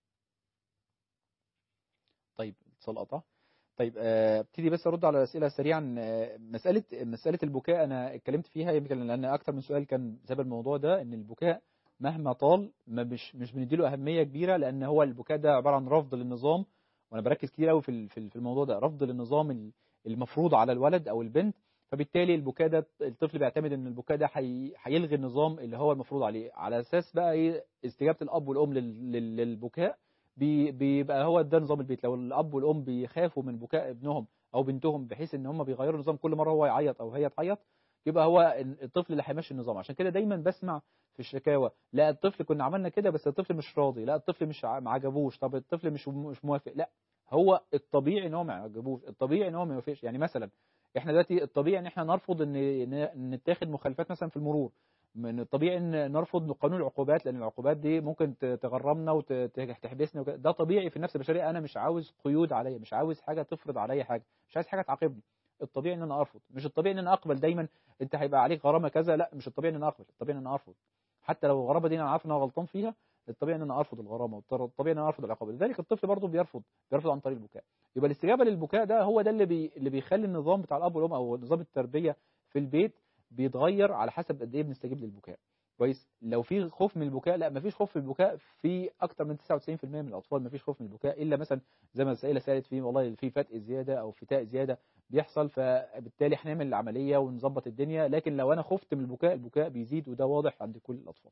طيب اتصال قطع طيب آه، ابتدي بس ارد على الاسئله سريعا آه، مساله مساله البكاء انا اتكلمت فيها يمكن لان اكتر من سؤال كان بسبب الموضوع ده ان البكاء مهما طال ما مش مش بنديله اهميه كبيره لان هو البكاء ده عباره عن رفض للنظام وانا بركز كتير قوي في ال- في ال- في الموضوع ده رفض للنظام ال- المفروض على الولد او البنت فبالتالي البكاء ده الطفل بيعتمد ان البكاء ده هي- هيلغي النظام اللي هو المفروض عليه على اساس بقى ايه استجابه الاب والام لل- لل- للبكاء بي- بيبقى هو ده نظام البيت لو الاب والام بيخافوا من بكاء ابنهم او بنتهم بحيث ان هم بيغيروا النظام كل مره هو يعيط او هي تعيط يبقى هو الطفل اللي هيمشي النظام عشان كده دايما بسمع في الشكاوى لا الطفل كنا عملنا كده بس الطفل مش راضي لا الطفل مش ع- ما عجبوش طب الطفل مش مش موافق لا هو الطبيعي ان هو ما يعجبوش الطبيعي ان هو ما يوافقش يعني مثلا احنا دلوقتي الطبيعي ان احنا نرفض ان ان نتاخد مخالفات مثلا في المرور من الطبيعي ان نرفض قانون العقوبات لان العقوبات دي ممكن ت- تغرمنا وتحبسنا وكده ده طبيعي في النفس البشريه انا مش عاوز قيود عليا مش عاوز حاجه تفرض عليا حاجه مش عايز حاجه تعاقبني الطبيعي ان انا ارفض مش الطبيعي ان انا اقبل دايما انت هيبقى عليك غرامه كذا لا مش الطبيعي ان انا اقبل الطبيعي ان انا ارفض حتى لو الغرامه دي انا عارف ان انا غلطان فيها الطبيعي ان انا ارفض الغرامه والطبيعي ان انا ارفض العقاب لذلك الطفل برضه بيرفض بيرفض عن طريق البكاء يبقى الاستجابه للبكاء ده هو ده اللي بي اللي بيخلي النظام بتاع الاب والام او نظام التربيه في البيت بيتغير على حسب قد ايه بنستجيب للبكاء كويس لو في خوف من البكاء لا مفيش خوف من البكاء في اكتر من 99% من الاطفال مفيش خوف من البكاء الا مثلا زي ما السائله سالت فيه والله في فتق زياده او فتاء زياده بيحصل فبالتالي هنعمل العمليه ونظبط الدنيا لكن لو انا خفت من البكاء البكاء بيزيد وده واضح عند كل الاطفال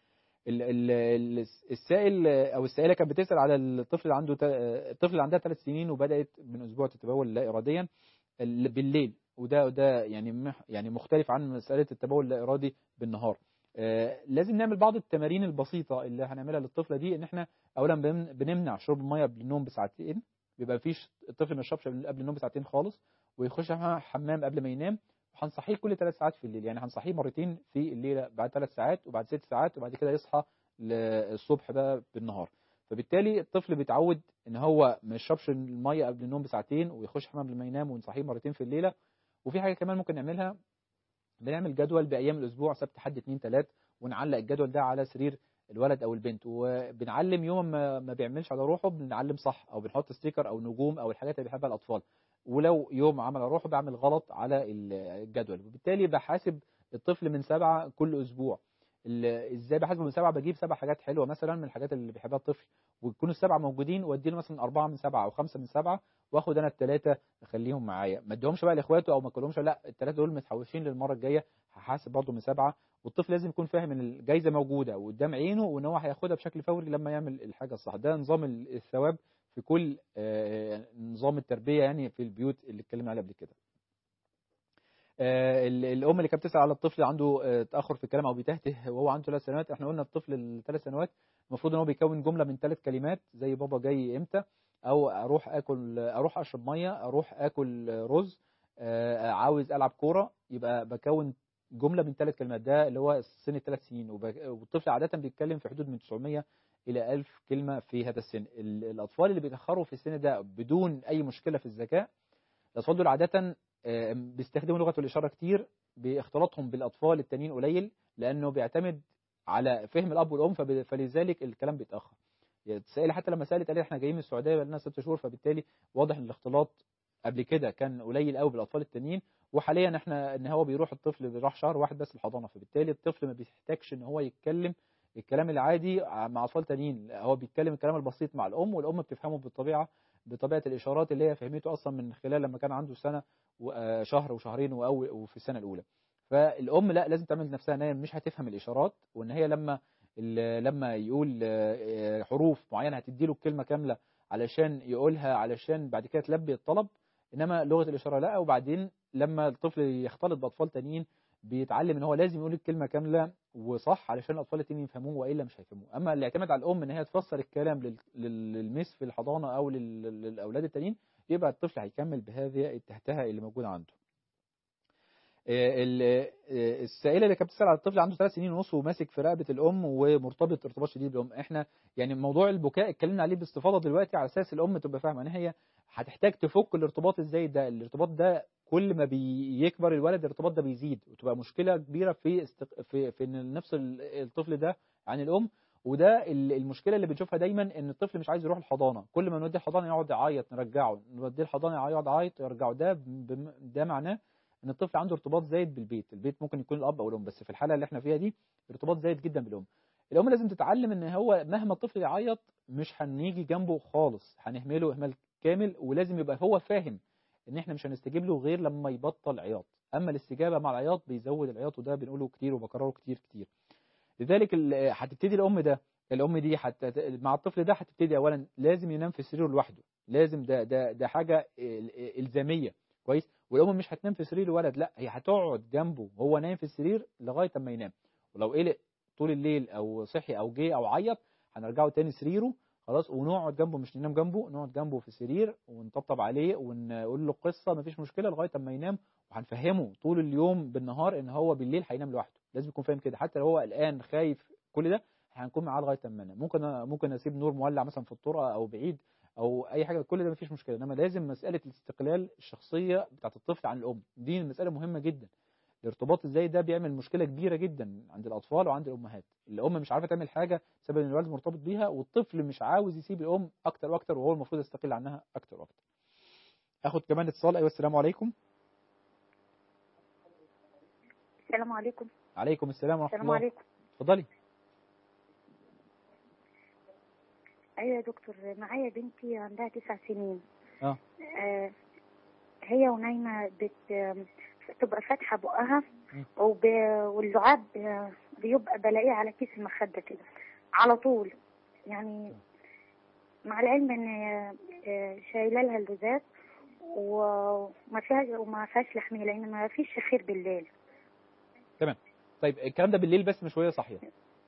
ال- ال- ال- السائل او السائله كانت بتسال على الطفل اللي عنده تا- الطفل اللي عندها ثلاث سنين وبدات من اسبوع تتبول لا اراديا ال- بالليل وده وده يعني مح- يعني مختلف عن مساله التبول اللا ارادي بالنهار آه، لازم نعمل بعض التمارين البسيطه اللي هنعملها للطفله دي ان احنا اولا بن- بنمنع شرب الميه قبل النوم بساعتين بيبقى مفيش الطفل ما يشربش قبل النوم بساعتين خالص ويخش حمام قبل ما ينام وهنصحيه كل ثلاث ساعات في الليل يعني هنصحيه مرتين في الليله بعد ثلاث ساعات وبعد ست ساعات وبعد كده يصحى الصبح بقى بالنهار فبالتالي الطفل بيتعود ان هو ما يشربش الميه قبل النوم بساعتين ويخش حمام قبل ما ينام ونصحيه مرتين في الليله وفي حاجه كمان ممكن نعملها بنعمل جدول بايام الاسبوع سبت حد اثنين ثلاث ونعلق الجدول ده على سرير الولد او البنت وبنعلم يوم ما ما بيعملش على روحه بنعلم صح او بنحط ستيكر او نجوم او الحاجات اللي بيحبها الاطفال ولو يوم عمل على روحه بعمل غلط على الجدول وبالتالي بحاسب الطفل من سبعة كل اسبوع ال- ازاي بحاسبه من سبعة بجيب سبع حاجات حلوه مثلا من الحاجات اللي بيحبها الطفل ويكونوا السبعه موجودين وادي له مثلا اربعه من سبعه او خمسه من سبعه واخد انا الثلاثه اخليهم معايا ما اديهمش بقى لاخواته او ما اكلهمش لا الثلاثه دول متحوشين للمره الجايه هحاسب برضه من سبعه والطفل لازم يكون فاهم ان الجائزه موجوده وقدام عينه وان هو هياخدها بشكل فوري لما يعمل الحاجه الصح ده نظام ال- الثواب في كل آه، نظام التربيه يعني في البيوت اللي اتكلمنا عليها قبل كده آه، ال- الام اللي كانت بتسال على الطفل عنده آه، تاخر في الكلام او بيتهته وهو عنده ثلاث سنوات احنا قلنا الطفل الثلاث سنوات المفروض ان هو بيكون جمله من ثلاث كلمات زي بابا جاي امتى او اروح اكل اروح اشرب ميه اروح اكل رز آه، عاوز العب كوره يبقى بكون جمله من ثلاث كلمات ده اللي هو سن الثلاث سنين وب- والطفل عاده بيتكلم في حدود من 900 الى 1000 كلمه في هذا السن ال- الاطفال اللي بيتاخروا في السن ده بدون اي مشكله في الذكاء الاطفال دول عاده آه، بيستخدموا لغه الاشاره كتير باختلاطهم بالاطفال التانيين قليل لانه بيعتمد على فهم الاب والام فب- فلذلك الكلام بيتاخر يعني تسالي حتى لما سالت قالت احنا جايين من السعوديه بقالنا ست شهور فبالتالي واضح ان الاختلاط قبل كده كان قليل قوي بالاطفال التانيين وحاليا احنا ان هو بيروح الطفل بيروح شهر واحد بس الحضانه فبالتالي الطفل ما بيحتاجش ان هو يتكلم الكلام العادي مع اطفال تانيين لا، هو بيتكلم الكلام البسيط مع الام والام بتفهمه بالطبيعه بطبيعه الاشارات اللي هي فهمته اصلا من خلال لما كان عنده سنه وشهر وشهرين وأول وفي السنه الاولى فالام لا لازم تعمل نفسها ان هي مش هتفهم الاشارات وان هي لما ال- لما يقول آه، حروف معينه هتدي له الكلمه كامله علشان يقولها علشان بعد كده تلبي الطلب انما لغه الاشاره لا وبعدين لما الطفل يختلط باطفال تانيين بيتعلم ان هو لازم يقول الكلمه كامله وصح علشان الاطفال التانيين يفهموه والا مش هيفهموه اما اللي اعتمد على الام ان هي تفسر الكلام لل- لل- للمس في الحضانه او لل- للاولاد التانيين يبقى الطفل هيكمل بهذه التهتهه اللي موجوده عنده آه، ال- آه، السائله اللي كانت بتسال على الطفل عنده ثلاث سنين ونص وماسك في رقبه الام ومرتبط ارتباط شديد بالام احنا يعني موضوع البكاء اتكلمنا عليه باستفاضه دلوقتي على اساس الام تبقى فاهمه ان هي هتحتاج تفك الارتباط ازاي ده الارتباط ده كل ما بيكبر الولد الارتباط ده بيزيد وتبقى مشكله كبيره في استق... في في ان نفس ال- الطفل ده عن الام وده ال- المشكله اللي بنشوفها دايما ان الطفل مش عايز يروح الحضانه كل ما نوديه الحضانه يقعد يعيط نرجعه نوديه الحضانه يقعد يعيط يرجعه ده بم- ده معناه ان الطفل عنده ارتباط زايد بالبيت البيت ممكن يكون الاب او الام بس في الحاله اللي احنا فيها دي ارتباط زايد جدا بالام الام لازم تتعلم ان هو مهما الطفل يعيط مش هنيجي جنبه خالص هنهمله اهمال كامل ولازم يبقى هو فاهم ان احنا مش هنستجيب له غير لما يبطل عياط اما الاستجابه مع العياط بيزود العياط وده بنقوله كتير وبكرره كتير كتير لذلك ال- هتبتدي الام ده الام دي حت... مع الطفل ده هتبتدي اولا لازم ينام في سريره لوحده لازم ده ده ده حاجه ال- الزاميه كويس والام مش هتنام في سرير الولد لا هي هتقعد جنبه وهو نايم في السرير لغايه اما ينام ولو قلق طول الليل او صحي او جه او عيط هنرجعه تاني سريره خلاص ونقعد جنبه مش ننام جنبه نقعد جنبه في السرير ونطبطب عليه ونقول له قصه مفيش مشكله لغايه اما ينام وهنفهمه طول اليوم بالنهار ان هو بالليل هينام لوحده لازم يكون فاهم كده حتى لو هو قلقان خايف كل ده هنكون معاه لغايه اما ينام ممكن ممكن اسيب نور مولع مثلا في الطرقه او بعيد او اي حاجه كل ده مفيش مشكله انما لازم مساله الاستقلال الشخصيه بتاعت الطفل عن الام دي المساله مهمه جدا الارتباط ازاي ده بيعمل مشكله كبيره جدا عند الاطفال وعند الامهات الام مش عارفه تعمل حاجه بسبب ان الولد مرتبط بيها والطفل مش عاوز يسيب الام اكتر واكتر وهو المفروض يستقل عنها اكتر واكتر اخد كمان اتصال ايوه السلام عليكم السلام عليكم عليكم السلام ورحمه السلام الله عليكم اتفضلي ايوه يا دكتور معايا بنتي عندها تسع سنين اه آه هي ونايمة بت آم، تبقى فاتحة بقها مم. وب... واللعاب آه، بيبقى بلاقيه على كيس المخدة كده على طول يعني مع العلم ان آه، آه، شايله لها اللزات وما فيهاش وما فيهاش لحمية لان ما فيش خير بالليل تمام طيب الكلام ده بالليل بس مش وهي صاحيه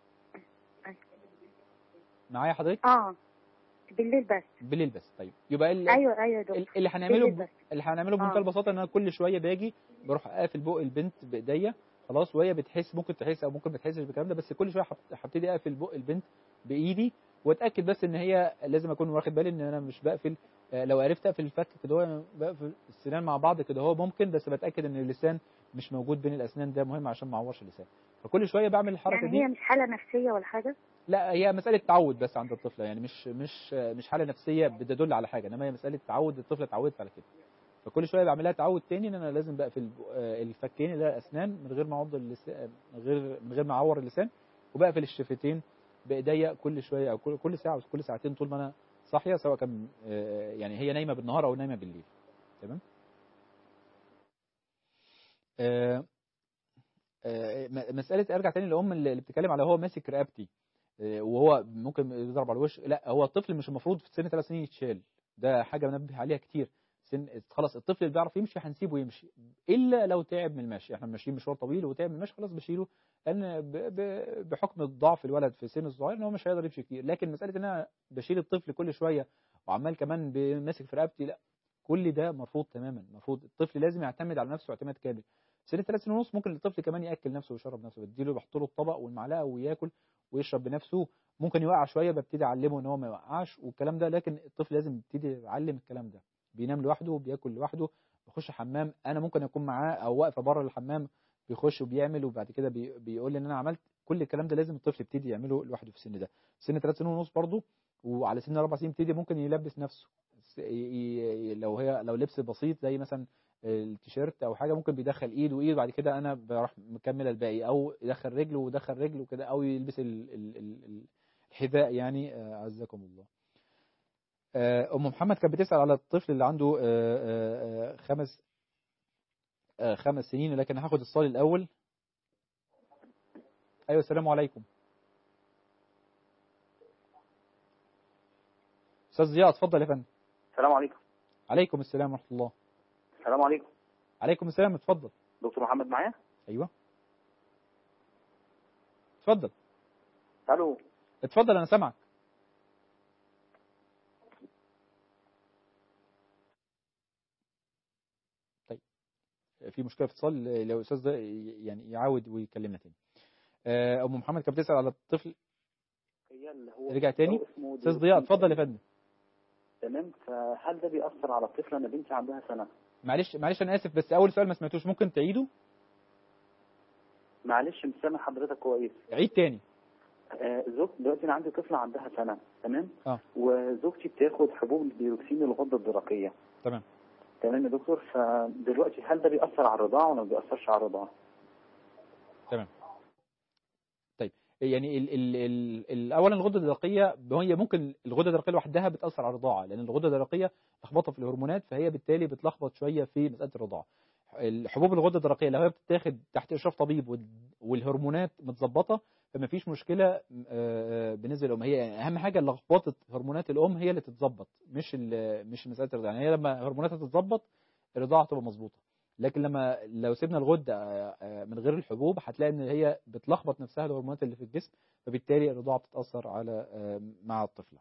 معايا حضرتك اه بالليل بس بالليل بس طيب يبقى ال... ايوه ايوه يا دكتور اللي هنعمله بالليل ب... بس اللي هنعمله بمنتهى آه. البساطه ان انا كل شويه باجي بروح اقفل بق البنت بايديا خلاص وهي بتحس ممكن تحس او ممكن ما تحسش بالكلام ده بس كل شويه هبت- هبتدي اقفل بق البنت بايدي واتاكد بس ان هي لازم اكون واخد بالي ان انا مش بقفل آه، لو عرفت اقفل الفك كده هو بقفل السنان مع بعض كده هو ممكن بس بتاكد ان اللسان مش موجود بين الاسنان ده مهم عشان ما اعورش اللسان فكل شويه بعمل الحركه يعني دي هي مش حالة نفسية ولا حاجة لا هي مسألة تعود بس عند الطفلة يعني مش مش مش حالة نفسية بتدل على حاجة انما هي مسألة تعود الطفلة اتعودت على كده فكل شوية بعملها تعود تاني ان انا لازم بقفل آه، الفكين اللي هي الاسنان من غير ما اعض اللسان من غير من غير ما اعور اللسان وبقفل الشفتين بايديا كل شوية او كل كل ساعة وكل ساعتين طول ما انا صاحية سواء كان آه، يعني هي نايمة بالنهار او نايمة بالليل تمام آه، آه، م- مسألة ارجع تاني للام اللي اللي بتتكلم على هو ماسك رقبتي آه، وهو ممكن يضرب على الوش لا هو الطفل مش المفروض في سن ثلاث سنين يتشال ده حاجه بنبه عليها كتير سن خلاص الطفل اللي بيعرف يمشي هنسيبه يمشي الا لو تعب من المشي احنا ماشيين مشوار طويل وتعب من المشي خلاص بشيله لان ب- ب- بحكم الضعف الولد في سن الصغير ان هو مش هيقدر يمشي كتير لكن مساله ان انا بشيل الطفل كل شويه وعمال كمان ب- ماسك في رقبتي لا كل ده مرفوض تماما المفروض الطفل لازم يعتمد على نفسه اعتماد كامل سن ثلاث سنين ونص ممكن الطفل كمان ياكل نفسه ويشرب نفسه بديله بحط له الطبق والمعلقه وياكل ويشرب بنفسه ممكن يوقع شويه ببتدي اعلمه ان هو ما يوقعش والكلام ده لكن الطفل لازم يبتدي يتعلم الكلام ده بينام لوحده بياكل لوحده بيخش حمام انا ممكن اكون معاه او واقفه بره الحمام بيخش وبيعمل وبعد كده بي بيقول لي ان انا عملت كل الكلام ده لازم الطفل يبتدي يعمله لوحده في السن ده سن 3 سنين ونص برضه وعلى سن 4 سنين يبتدي ممكن يلبس نفسه س- ي- ي- لو هي لو لبس بسيط زي مثلا التيشيرت او حاجه ممكن بيدخل ايد وايد بعد كده انا بروح مكمل الباقي او يدخل رجله ودخل رجله كده او يلبس ال ال ال ال الحذاء يعني آه، عزكم الله آه، ام محمد كانت بتسال على الطفل اللي عنده آه، آه، آه، خمس آه، خمس سنين لكن هاخد الصال الاول ايوه السلام عليكم استاذ ضياء اتفضل يا فندم السلام عليكم عليكم السلام ورحمه الله السلام عليكم عليكم السلام اتفضل دكتور محمد معايا ايوه اتفضل الو اتفضل انا سامعك طيب في مشكله في اتصال لو الاستاذ ده يعني يعاود ويكلمنا تاني آه، ام محمد كانت بتسال على الطفل هي اللي هو رجع تاني اسمه استاذ ضياء اتفضل يا فندم تمام فهل ده بيأثر على الطفلة انا بنتي عندها سنة معلش معلش انا اسف بس اول سؤال ما سمعتوش ممكن تعيده معلش مش سامع حضرتك كويس عيد تاني آه زوج دلوقتي انا عندي طفلة عندها سنة تمام اه وزوجتي بتاخد حبوب الديوكسين الغدة الدرقية تمام تمام يا دكتور فدلوقتي هل ده بيأثر على الرضاعة ولا ما بيأثرش على الرضاعة؟ تمام طيب يعني ال ال ال ال اولا الغده الدرقيه هي ممكن الغده الدرقيه لوحدها بتاثر على الرضاعه لان الغده الدرقيه لخبطه في الهرمونات فهي بالتالي بتلخبط شويه في مساله الرضاعه الحبوب الغده الدرقيه لو هي بتتاخد تحت اشراف طبيب وال- والهرمونات متظبطه فما فيش مشكله آه، آه، بالنسبه للام هي اهم حاجه لخبطه هرمونات الام هي اللي تتظبط مش ال- مش مساله الرضاعه يعني هي لما هرموناتها تتظبط الرضاعه تبقى مظبوطه لكن لما لو سيبنا الغده آه، آه، من غير الحبوب هتلاقي ان هي بتلخبط نفسها الهرمونات اللي في الجسم فبالتالي الرضاعه بتتاثر على آه، مع الطفله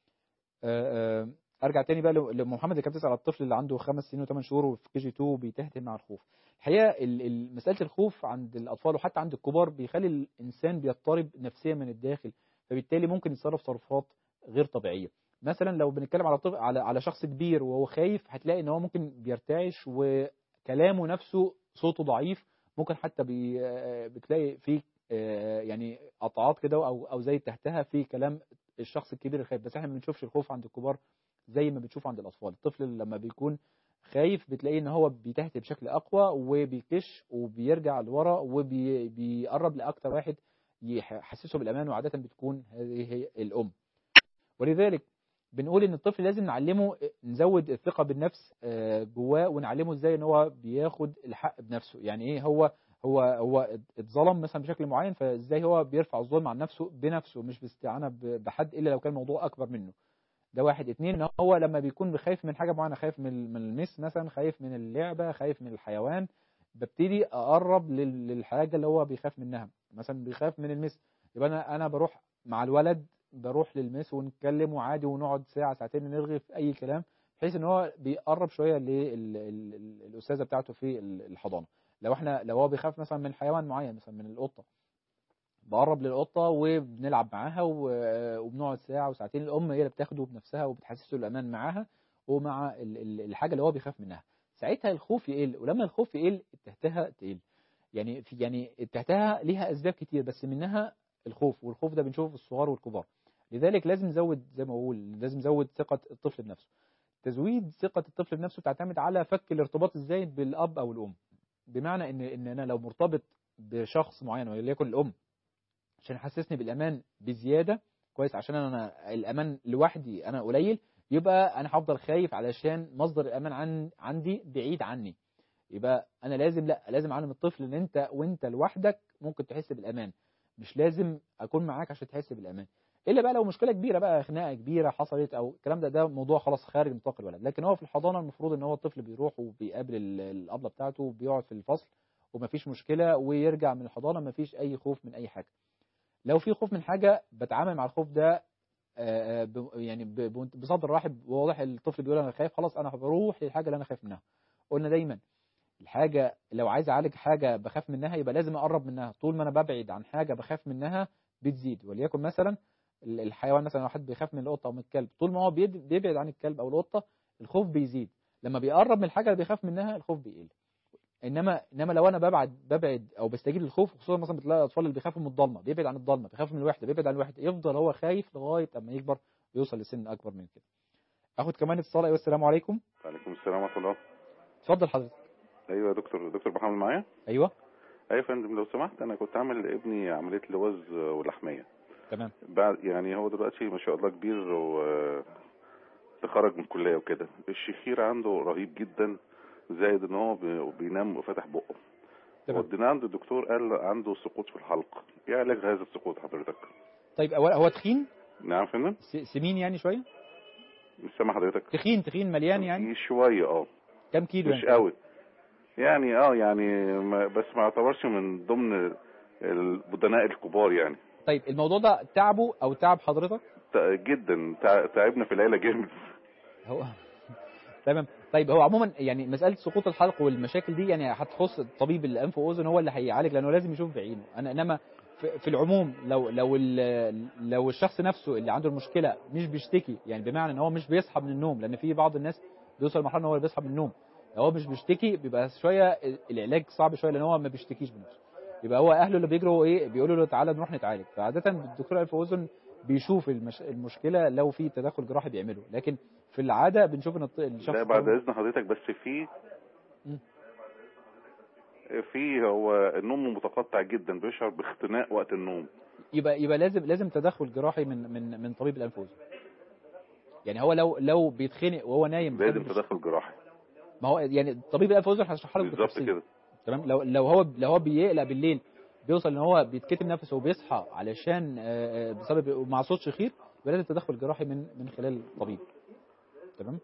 آه، آه، ارجع تاني بقى ل- لمحمد اللي كان بتسال على الطفل اللي عنده خمس سنين وثمان شهور وفي كي جي 2 وبيتهته مع الخوف الحقيقه ال- ال- مساله الخوف عند الاطفال وحتى عند الكبار بيخلي الانسان بيضطرب نفسيا من الداخل فبالتالي ممكن يتصرف تصرفات غير طبيعيه مثلا لو بنتكلم على طفل على على شخص كبير وهو خايف هتلاقي ان هو ممكن بيرتعش وكلامه نفسه صوته ضعيف ممكن حتى بي آه، بتلاقي فيه آه، يعني قطعات كده او او زي تحتها في كلام الشخص الكبير الخايف بس احنا ما بنشوفش الخوف عند الكبار زي ما بنشوف عند الاطفال الطفل لما بيكون خايف بتلاقيه ان هو بيتهته بشكل اقوى وبيكش وبيرجع لورا وبيقرب لاكتر واحد يحسسه بالامان وعاده بتكون هذه هي الام ولذلك بنقول ان الطفل لازم نعلمه نزود الثقه بالنفس آه، جواه ونعلمه ازاي ان هو بياخد الحق بنفسه يعني ايه هو هو هو اتظلم مثلا بشكل معين فازاي هو بيرفع الظلم عن نفسه بنفسه مش باستعانه ب- بحد الا لو كان الموضوع اكبر منه ده واحد اتنين ان هو لما بيكون خايف من حاجه معينه خايف من من المس مثلا خايف من اللعبه خايف من الحيوان ببتدي اقرب لل- للحاجه اللي هو بيخاف منها مثلا بيخاف من المس يبقى انا انا بروح مع الولد بروح للمس ونتكلم وعادي ونقعد ساعه ساعتين نرغي في اي كلام بحيث ان هو بيقرب شويه للاستاذه بتاعته في الحضانه لو احنا لو هو بيخاف مثلا من حيوان معين مثلا من القطه بقرب للقطه وبنلعب معاها و- وبنقعد ساعه وساعتين الام هي اللي بتاخده بنفسها وبتحسسه الامان معاها ومع ال- ال- الحاجه اللي هو بيخاف منها ساعتها الخوف يقل ولما الخوف يقل التهتها تقل يعني في يعني التهتها ليها اسباب كتير بس منها الخوف والخوف ده بنشوفه في الصغار والكبار لذلك لازم نزود زي ما بقول لازم نزود ثقه الطفل بنفسه تزويد ثقه الطفل بنفسه تعتمد على فك الارتباط الزايد بالاب او الام بمعنى ان ان انا لو مرتبط بشخص معين وليكن الام عشان يحسسني بالامان بزياده كويس عشان انا الامان لوحدي انا قليل يبقى انا هفضل خايف علشان مصدر الامان عن عندي بعيد عني يبقى انا لازم لا لازم اعلم الطفل ان انت وانت لوحدك ممكن تحس بالامان مش لازم اكون معاك عشان تحس بالامان الا بقى لو مشكله كبيره بقى خناقه كبيره حصلت او الكلام ده ده موضوع خلاص خارج نطاق الولد لكن هو في الحضانه المفروض ان هو الطفل بيروح وبيقابل ال- الابله بتاعته وبيقعد في الفصل ومفيش مشكله ويرجع من الحضانه مفيش اي خوف من اي حاجه لو في خوف من حاجه بتعامل مع الخوف ده آه، ب- يعني ب- ب- بصدر رحب واضح الطفل بيقول انا خايف خلاص انا بروح للحاجه اللي انا خايف منها قلنا دايما الحاجه لو عايز اعالج حاجه بخاف منها يبقى لازم اقرب منها طول ما انا ببعد عن حاجه بخاف منها بتزيد وليكن مثلا ال- الحيوان مثلا واحد بيخاف من القطه او من الكلب طول ما هو بيد- بيبعد عن الكلب او القطه الخوف بيزيد لما بيقرب من الحاجه اللي بيخاف منها الخوف بيقل انما انما لو انا ببعد ببعد او بستجيب للخوف خصوصا مثلا بتلاقي الاطفال اللي بيخافوا من الضلمه بيبعد عن الضلمه بيخاف من الوحده بيبعد عن الوحده يفضل هو خايف لغايه اما يكبر ويوصل لسن اكبر من كده اخد كمان اتصال ايوه السلام عليكم وعليكم السلام ورحمة الله اتفضل حضرتك أيوة يا دكتور دكتور محمد معايا ايوه أيوة يا فندم لو سمحت أنا كنت عامل لابني عملية لوز ولحمية تمام بعد يعني هو دلوقتي ما شاء الله كبير و تخرج من الكلية وكده الشخير عنده رهيب جدا زائد ان هو بي- بينام وفتح بقه تمام. ودينا عند الدكتور قال عنده سقوط في الحلق ايه علاج هذا السقوط حضرتك طيب هو هو تخين نعم يا فندم س- سمين يعني شويه مش سامع حضرتك تخين تخين مليان يعني شوية اه كام كيلو مش يعني قوي يعني اه يعني ما بس ما يعتبرش من ضمن البدناء الكبار يعني طيب الموضوع ده تعبه او تعب حضرتك تع- جدا تع- تعبنا في العيله جامد هو تمام طيب هو عموما يعني مساله سقوط الحلق والمشاكل دي يعني هتخص طبيب الانف واذن هو اللي هيعالج لانه لازم يشوف بعينه انا انما في في العموم لو لو ال- لو الشخص نفسه اللي عنده المشكله مش بيشتكي يعني بمعنى ان هو مش بيصحى من النوم لان في بعض الناس بيوصل لمرحله ان هو بيصحى من النوم لو هو مش بيشتكي بيبقى شويه العلاج صعب شويه لان هو ما بيشتكيش بنفسه يبقى هو اهله اللي بيجروا ايه بيقولوا له تعالى نروح نتعالج فعاده الدكتور الانف واذن بيشوف المش... المشكله لو في تدخل جراحي بيعمله لكن في العاده بنشوف ان الط- الشخص لا بعد اذن حضرتك بس في مم. في هو النوم متقطع جدا بيشعر باختناق وقت النوم يبقى يبقى لازم لازم تدخل جراحي من من من طبيب الانف واذن يعني هو لو لو بيتخنق وهو نايم لازم بسبب- تدخل جراحي ما هو يعني طبيب الانف واذن هشرحها لك بالظبط بالتفصيل كده تمام لو لو هو لو هو بيقلق بالليل بيوصل ان هو بيتكتم نفسه وبيصحى علشان آه، آه، بسبب مع صوت شخير يبقى لازم تدخل جراحي من من خلال طبيب تمام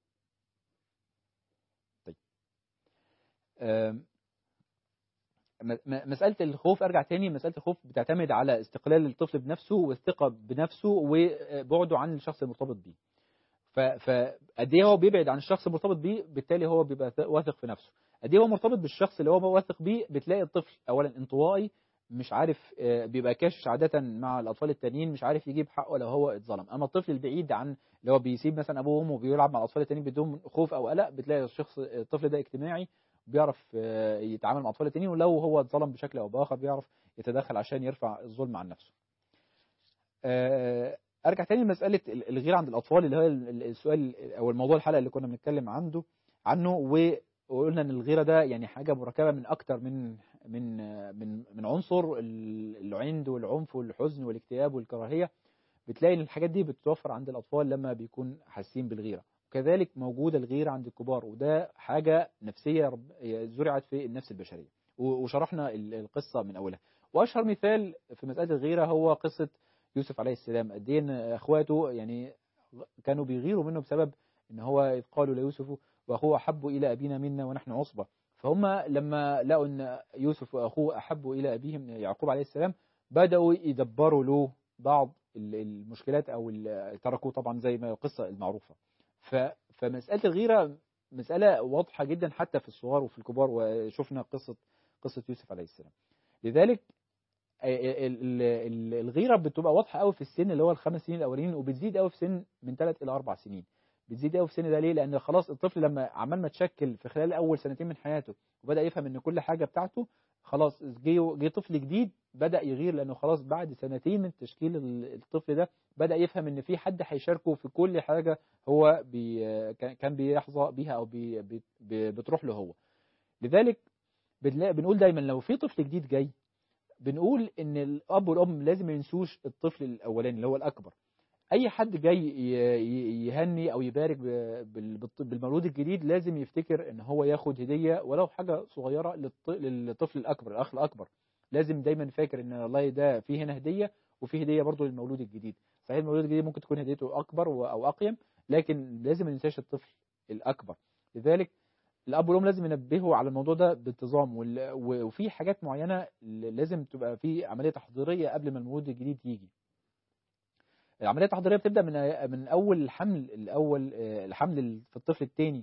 طيب آم، م- م- مسألة الخوف أرجع تاني مسألة الخوف بتعتمد على استقلال الطفل بنفسه والثقة بنفسه وبعده عن الشخص المرتبط بيه ف- فقد ايه هو بيبعد عن الشخص المرتبط بيه بالتالي هو بيبقى ث- واثق في نفسه قد ايه هو مرتبط بالشخص اللي هو واثق بيه بتلاقي الطفل اولا انطوائي مش عارف آه، بيبقى كاشش عادة مع الأطفال التانيين مش عارف يجيب حقه لو هو اتظلم أما الطفل البعيد عن اللي هو بيسيب مثلا أبوه وأمه وبيلعب مع الأطفال التانيين بدون خوف أو قلق بتلاقي الشخص الطفل ده اجتماعي بيعرف آه، يتعامل مع الأطفال التانيين ولو هو اتظلم بشكل أو بآخر بيعرف يتدخل عشان يرفع الظلم عن نفسه آه، ارجع تاني لمساله ال- الغيره عند الاطفال اللي هو ال- ال- السؤال او الموضوع الحلقه اللي كنا بنتكلم عنده عنه و- وقلنا ان الغيره ده يعني حاجه مركبه من اكتر من من آه، من من عنصر ال- العند والعنف والحزن والاكتئاب والكراهيه بتلاقي ان الحاجات دي بتتوفر عند الاطفال لما بيكون حاسين بالغيره وكذلك موجوده الغيره عند الكبار وده حاجه نفسيه رب- زرعت في النفس البشريه و- وشرحنا ال- القصه من اولها واشهر مثال في مساله الغيره هو قصه يوسف عليه السلام قد ايه ان اخواته يعني كانوا بيغيروا منه بسبب ان هو اذ قالوا ليوسف واخوه احب الى ابينا منا ونحن عصبه فهم لما لقوا ان يوسف واخوه احب الى ابيهم يعقوب عليه السلام بداوا يدبروا له بعض ال- المشكلات او ال- تركوه طبعا زي ما القصه المعروفه ف- فمساله الغيره مساله واضحه جدا حتى في الصغار وفي الكبار وشفنا قصه قصه يوسف عليه السلام لذلك ال- ال- ال- الغيره بتبقى واضحه قوي في السن اللي هو الخمس سنين الاولين وبتزيد قوي في سن من ثلاث الى اربع سنين بتزيد قوي في السن ده ليه لان خلاص الطفل لما عمال ما تشكل في خلال اول سنتين من حياته وبدا يفهم ان كل حاجه بتاعته خلاص جه جه طفل جديد بدا يغير لانه خلاص بعد سنتين من تشكيل ال- الطفل ده بدا يفهم ان في حد هيشاركه في كل حاجه هو بي كان- كان بيحظى بيها او بي بي بي- بتروح له هو لذلك بنلاقي بنقول دايما لو في طفل جديد جاي بنقول ان الاب والام لازم ما ينسوش الطفل الاولاني اللي هو الاكبر اي حد جاي ي- ي- يهني او يبارك ب- بال- بالط- بالمولود الجديد لازم يفتكر ان هو ياخد هديه ولو حاجه صغيره للط- للطفل الاكبر الاخ الاكبر لازم دايما فاكر ان والله ده في هنا هديه وفي هديه برضه للمولود الجديد صحيح المولود الجديد ممكن تكون هديته اكبر و- او اقيم لكن لازم ما ننساش الطفل الاكبر لذلك الاب والام لازم ينبهوا على الموضوع ده بانتظام وال- و- وفي حاجات معينه لازم تبقى في عمليه تحضيريه قبل ما المولود الجديد يجي العمليه التحضيريه بتبدا من من اول الحمل الاول آه، الحمل في الطفل الثاني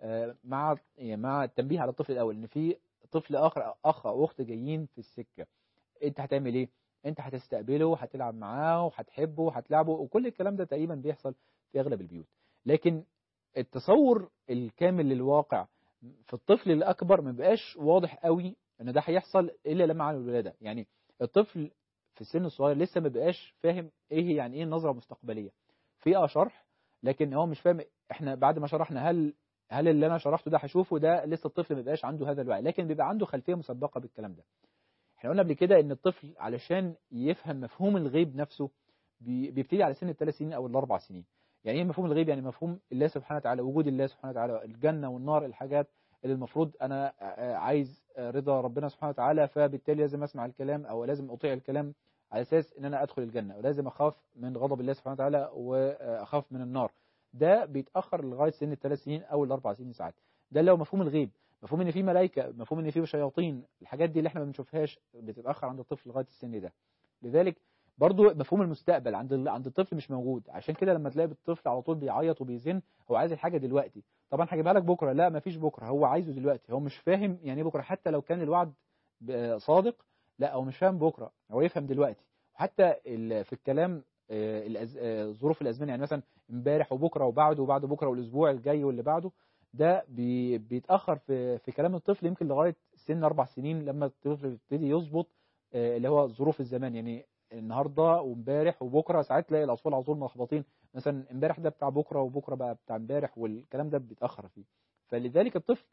مع يعني مع التنبيه على الطفل الاول ان في طفل اخر اخ او اخت جايين في السكه انت هتعمل ايه انت هتستقبله هتلعب معاه وهتحبه وهتلعبه وكل الكلام ده تقريبا بيحصل في اغلب البيوت لكن التصور الكامل للواقع في الطفل الاكبر ما بقاش واضح قوي ان ده هيحصل الا لما عمل الولاده يعني الطفل في السن الصغير لسه ما بقاش فاهم ايه يعني ايه النظره المستقبليه في اه شرح لكن هو مش فاهم احنا بعد ما شرحنا هل هل اللي انا شرحته ده هشوفه ده لسه الطفل ما بقاش عنده هذا الوعي لكن بيبقى عنده خلفيه مسبقه بالكلام ده احنا قلنا قبل كده ان الطفل علشان يفهم مفهوم الغيب نفسه بي- بيبتدي على سن الثلاث سنين او الاربع سنين يعني ايه مفهوم الغيب يعني مفهوم الله سبحانه وتعالى وجود الله سبحانه وتعالى الجنه والنار الحاجات اللي المفروض انا آه، عايز آه، رضا ربنا سبحانه وتعالى فبالتالي لازم اسمع الكلام او لازم اطيع الكلام على اساس ان انا ادخل الجنه ولازم اخاف من غضب الله سبحانه وتعالى واخاف من النار ده بيتاخر لغايه سن الثلاث سنين او الاربع سنين ساعات ده اللي هو مفهوم الغيب مفهوم ان في ملائكه مفهوم ان في شياطين الحاجات دي اللي احنا ما بنشوفهاش بتتاخر عند الطفل لغايه السن ده لذلك برضو مفهوم المستقبل عند ال- عند الطفل مش موجود عشان كده لما تلاقي الطفل على طول بيعيط وبيزن هو عايز الحاجه دلوقتي طبعا هجيبها لك بكره لا مفيش بكره هو عايزه دلوقتي هو مش فاهم يعني ايه بكره حتى لو كان الوعد ب- صادق لا هو مش فاهم بكره هو يفهم دلوقتي وحتى ال- في الكلام آه، الأز- آه، ظروف الازمنه يعني مثلا امبارح وبكره وبعده وبعد بكره والاسبوع الجاي واللي بعده ده بي بيتاخر في في كلام الطفل يمكن لغايه سن اربع سنين لما الطفل يبتدي يظبط آه، اللي هو ظروف الزمان يعني النهارده وامبارح وبكره ساعات تلاقي الاطفال على طول ملخبطين مثلا امبارح ده بتاع بكره وبكره بقى بتاع امبارح والكلام ده بيتاخر فيه فلذلك الطفل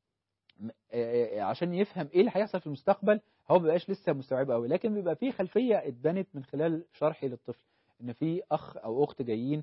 م- آه، آه، عشان يفهم ايه اللي هيحصل في المستقبل هو ما بيبقاش لسه مستوعب قوي لكن بيبقى فيه خلفيه اتبنت من خلال شرحي للطفل ان في اخ او اخت جايين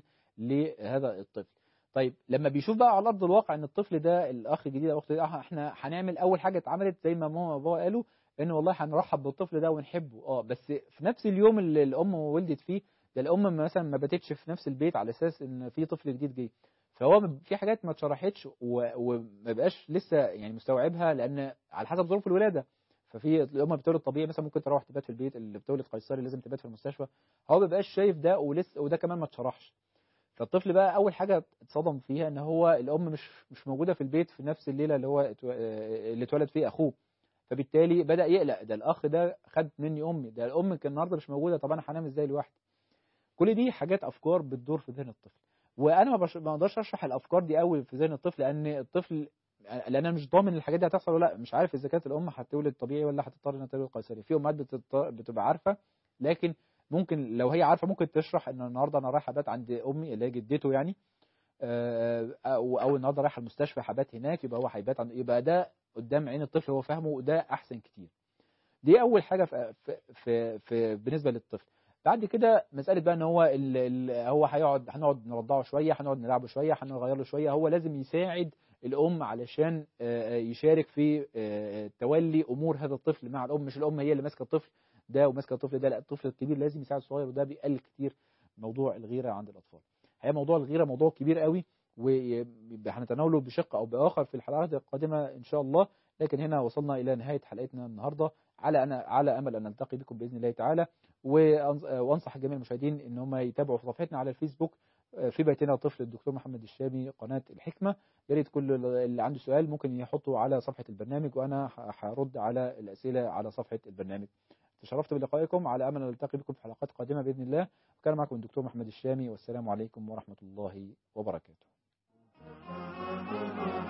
لهذا الطفل طيب لما بيشوف بقى على ارض الواقع ان الطفل ده الاخ الجديد او الاخت الجديدة، آه، احنا هنعمل اول حاجه اتعملت زي ما ماما وبابا قالوا ان والله هنرحب بالطفل ده ونحبه اه بس في نفس اليوم اللي الام ولدت فيه ده الام مثلا ما باتتش في نفس البيت على اساس ان في طفل جديد جاي فهو م- في حاجات ما اتشرحتش و- وما بقاش لسه يعني مستوعبها لان على حسب ظروف الولاده ففي الام بتولد طبيعي مثلا ممكن تروح تبات في البيت اللي بتولد قيصري لازم تبات في المستشفى هو ما بقاش شايف ده ولسه وده كمان ما اتشرحش فالطفل بقى اول حاجه اتصدم فيها ان هو الام مش مش موجوده في البيت في نفس الليله اللي هو اتو- آه، اللي اتولد فيه اخوه فبالتالي بدا يقلق ده الاخ ده خد مني امي ده الام كان النهارده مش موجوده طب انا هنام ازاي لوحدي كل دي حاجات افكار بتدور في ذهن الطفل وانا ما بش- ما اقدرش اشرح الافكار دي قوي في ذهن الطفل لان الطفل لان انا مش ضامن الحاجات دي هتحصل ولا لا مش عارف اذا كانت الام هتولد طبيعي ولا هتضطر انها تولد قيصري في امهات بتضط- بتبقى عارفه لكن ممكن لو هي عارفه ممكن تشرح ان النهارده انا رايحه ابات عند امي اللي هي جدته يعني آه، او او النهارده رايح المستشفى هبات هناك يبقى هو هيبات عند يبقى ده قدام عين الطفل هو فاهمه وده احسن كتير دي اول حاجه في في في, في بالنسبه للطفل بعد كده مساله بقى ان هو ال ال هو هيقعد هنقعد نرضعه شويه هنقعد نلعبه شويه هنغير له شويه هو لازم يساعد الام علشان آه، آه، يشارك في آه، تولي امور هذا الطفل مع الام مش الام هي اللي ماسكه الطفل ده وماسكه الطفل ده لا الطفل الكبير لازم يساعد الصغير وده بيقلل كتير موضوع الغيره عند الاطفال هي موضوع الغيره موضوع كبير قوي وهنتناوله بشق او باخر في الحلقات القادمه ان شاء الله لكن هنا وصلنا الى نهايه حلقتنا النهارده على انا على امل ان نلتقي بكم باذن الله تعالى وأنص- وانصح جميع المشاهدين ان هم يتابعوا في صفحتنا على الفيسبوك في بيتنا طفل الدكتور محمد الشامي قناه الحكمه يا ريت كل اللي عنده سؤال ممكن يحطه على صفحه البرنامج وانا ه- هرد على الاسئله على صفحه البرنامج تشرفت بلقائكم على امل ان نلتقي بكم في حلقات قادمه باذن الله وكان معكم الدكتور محمد الشامي والسلام عليكم ورحمه الله وبركاته Thank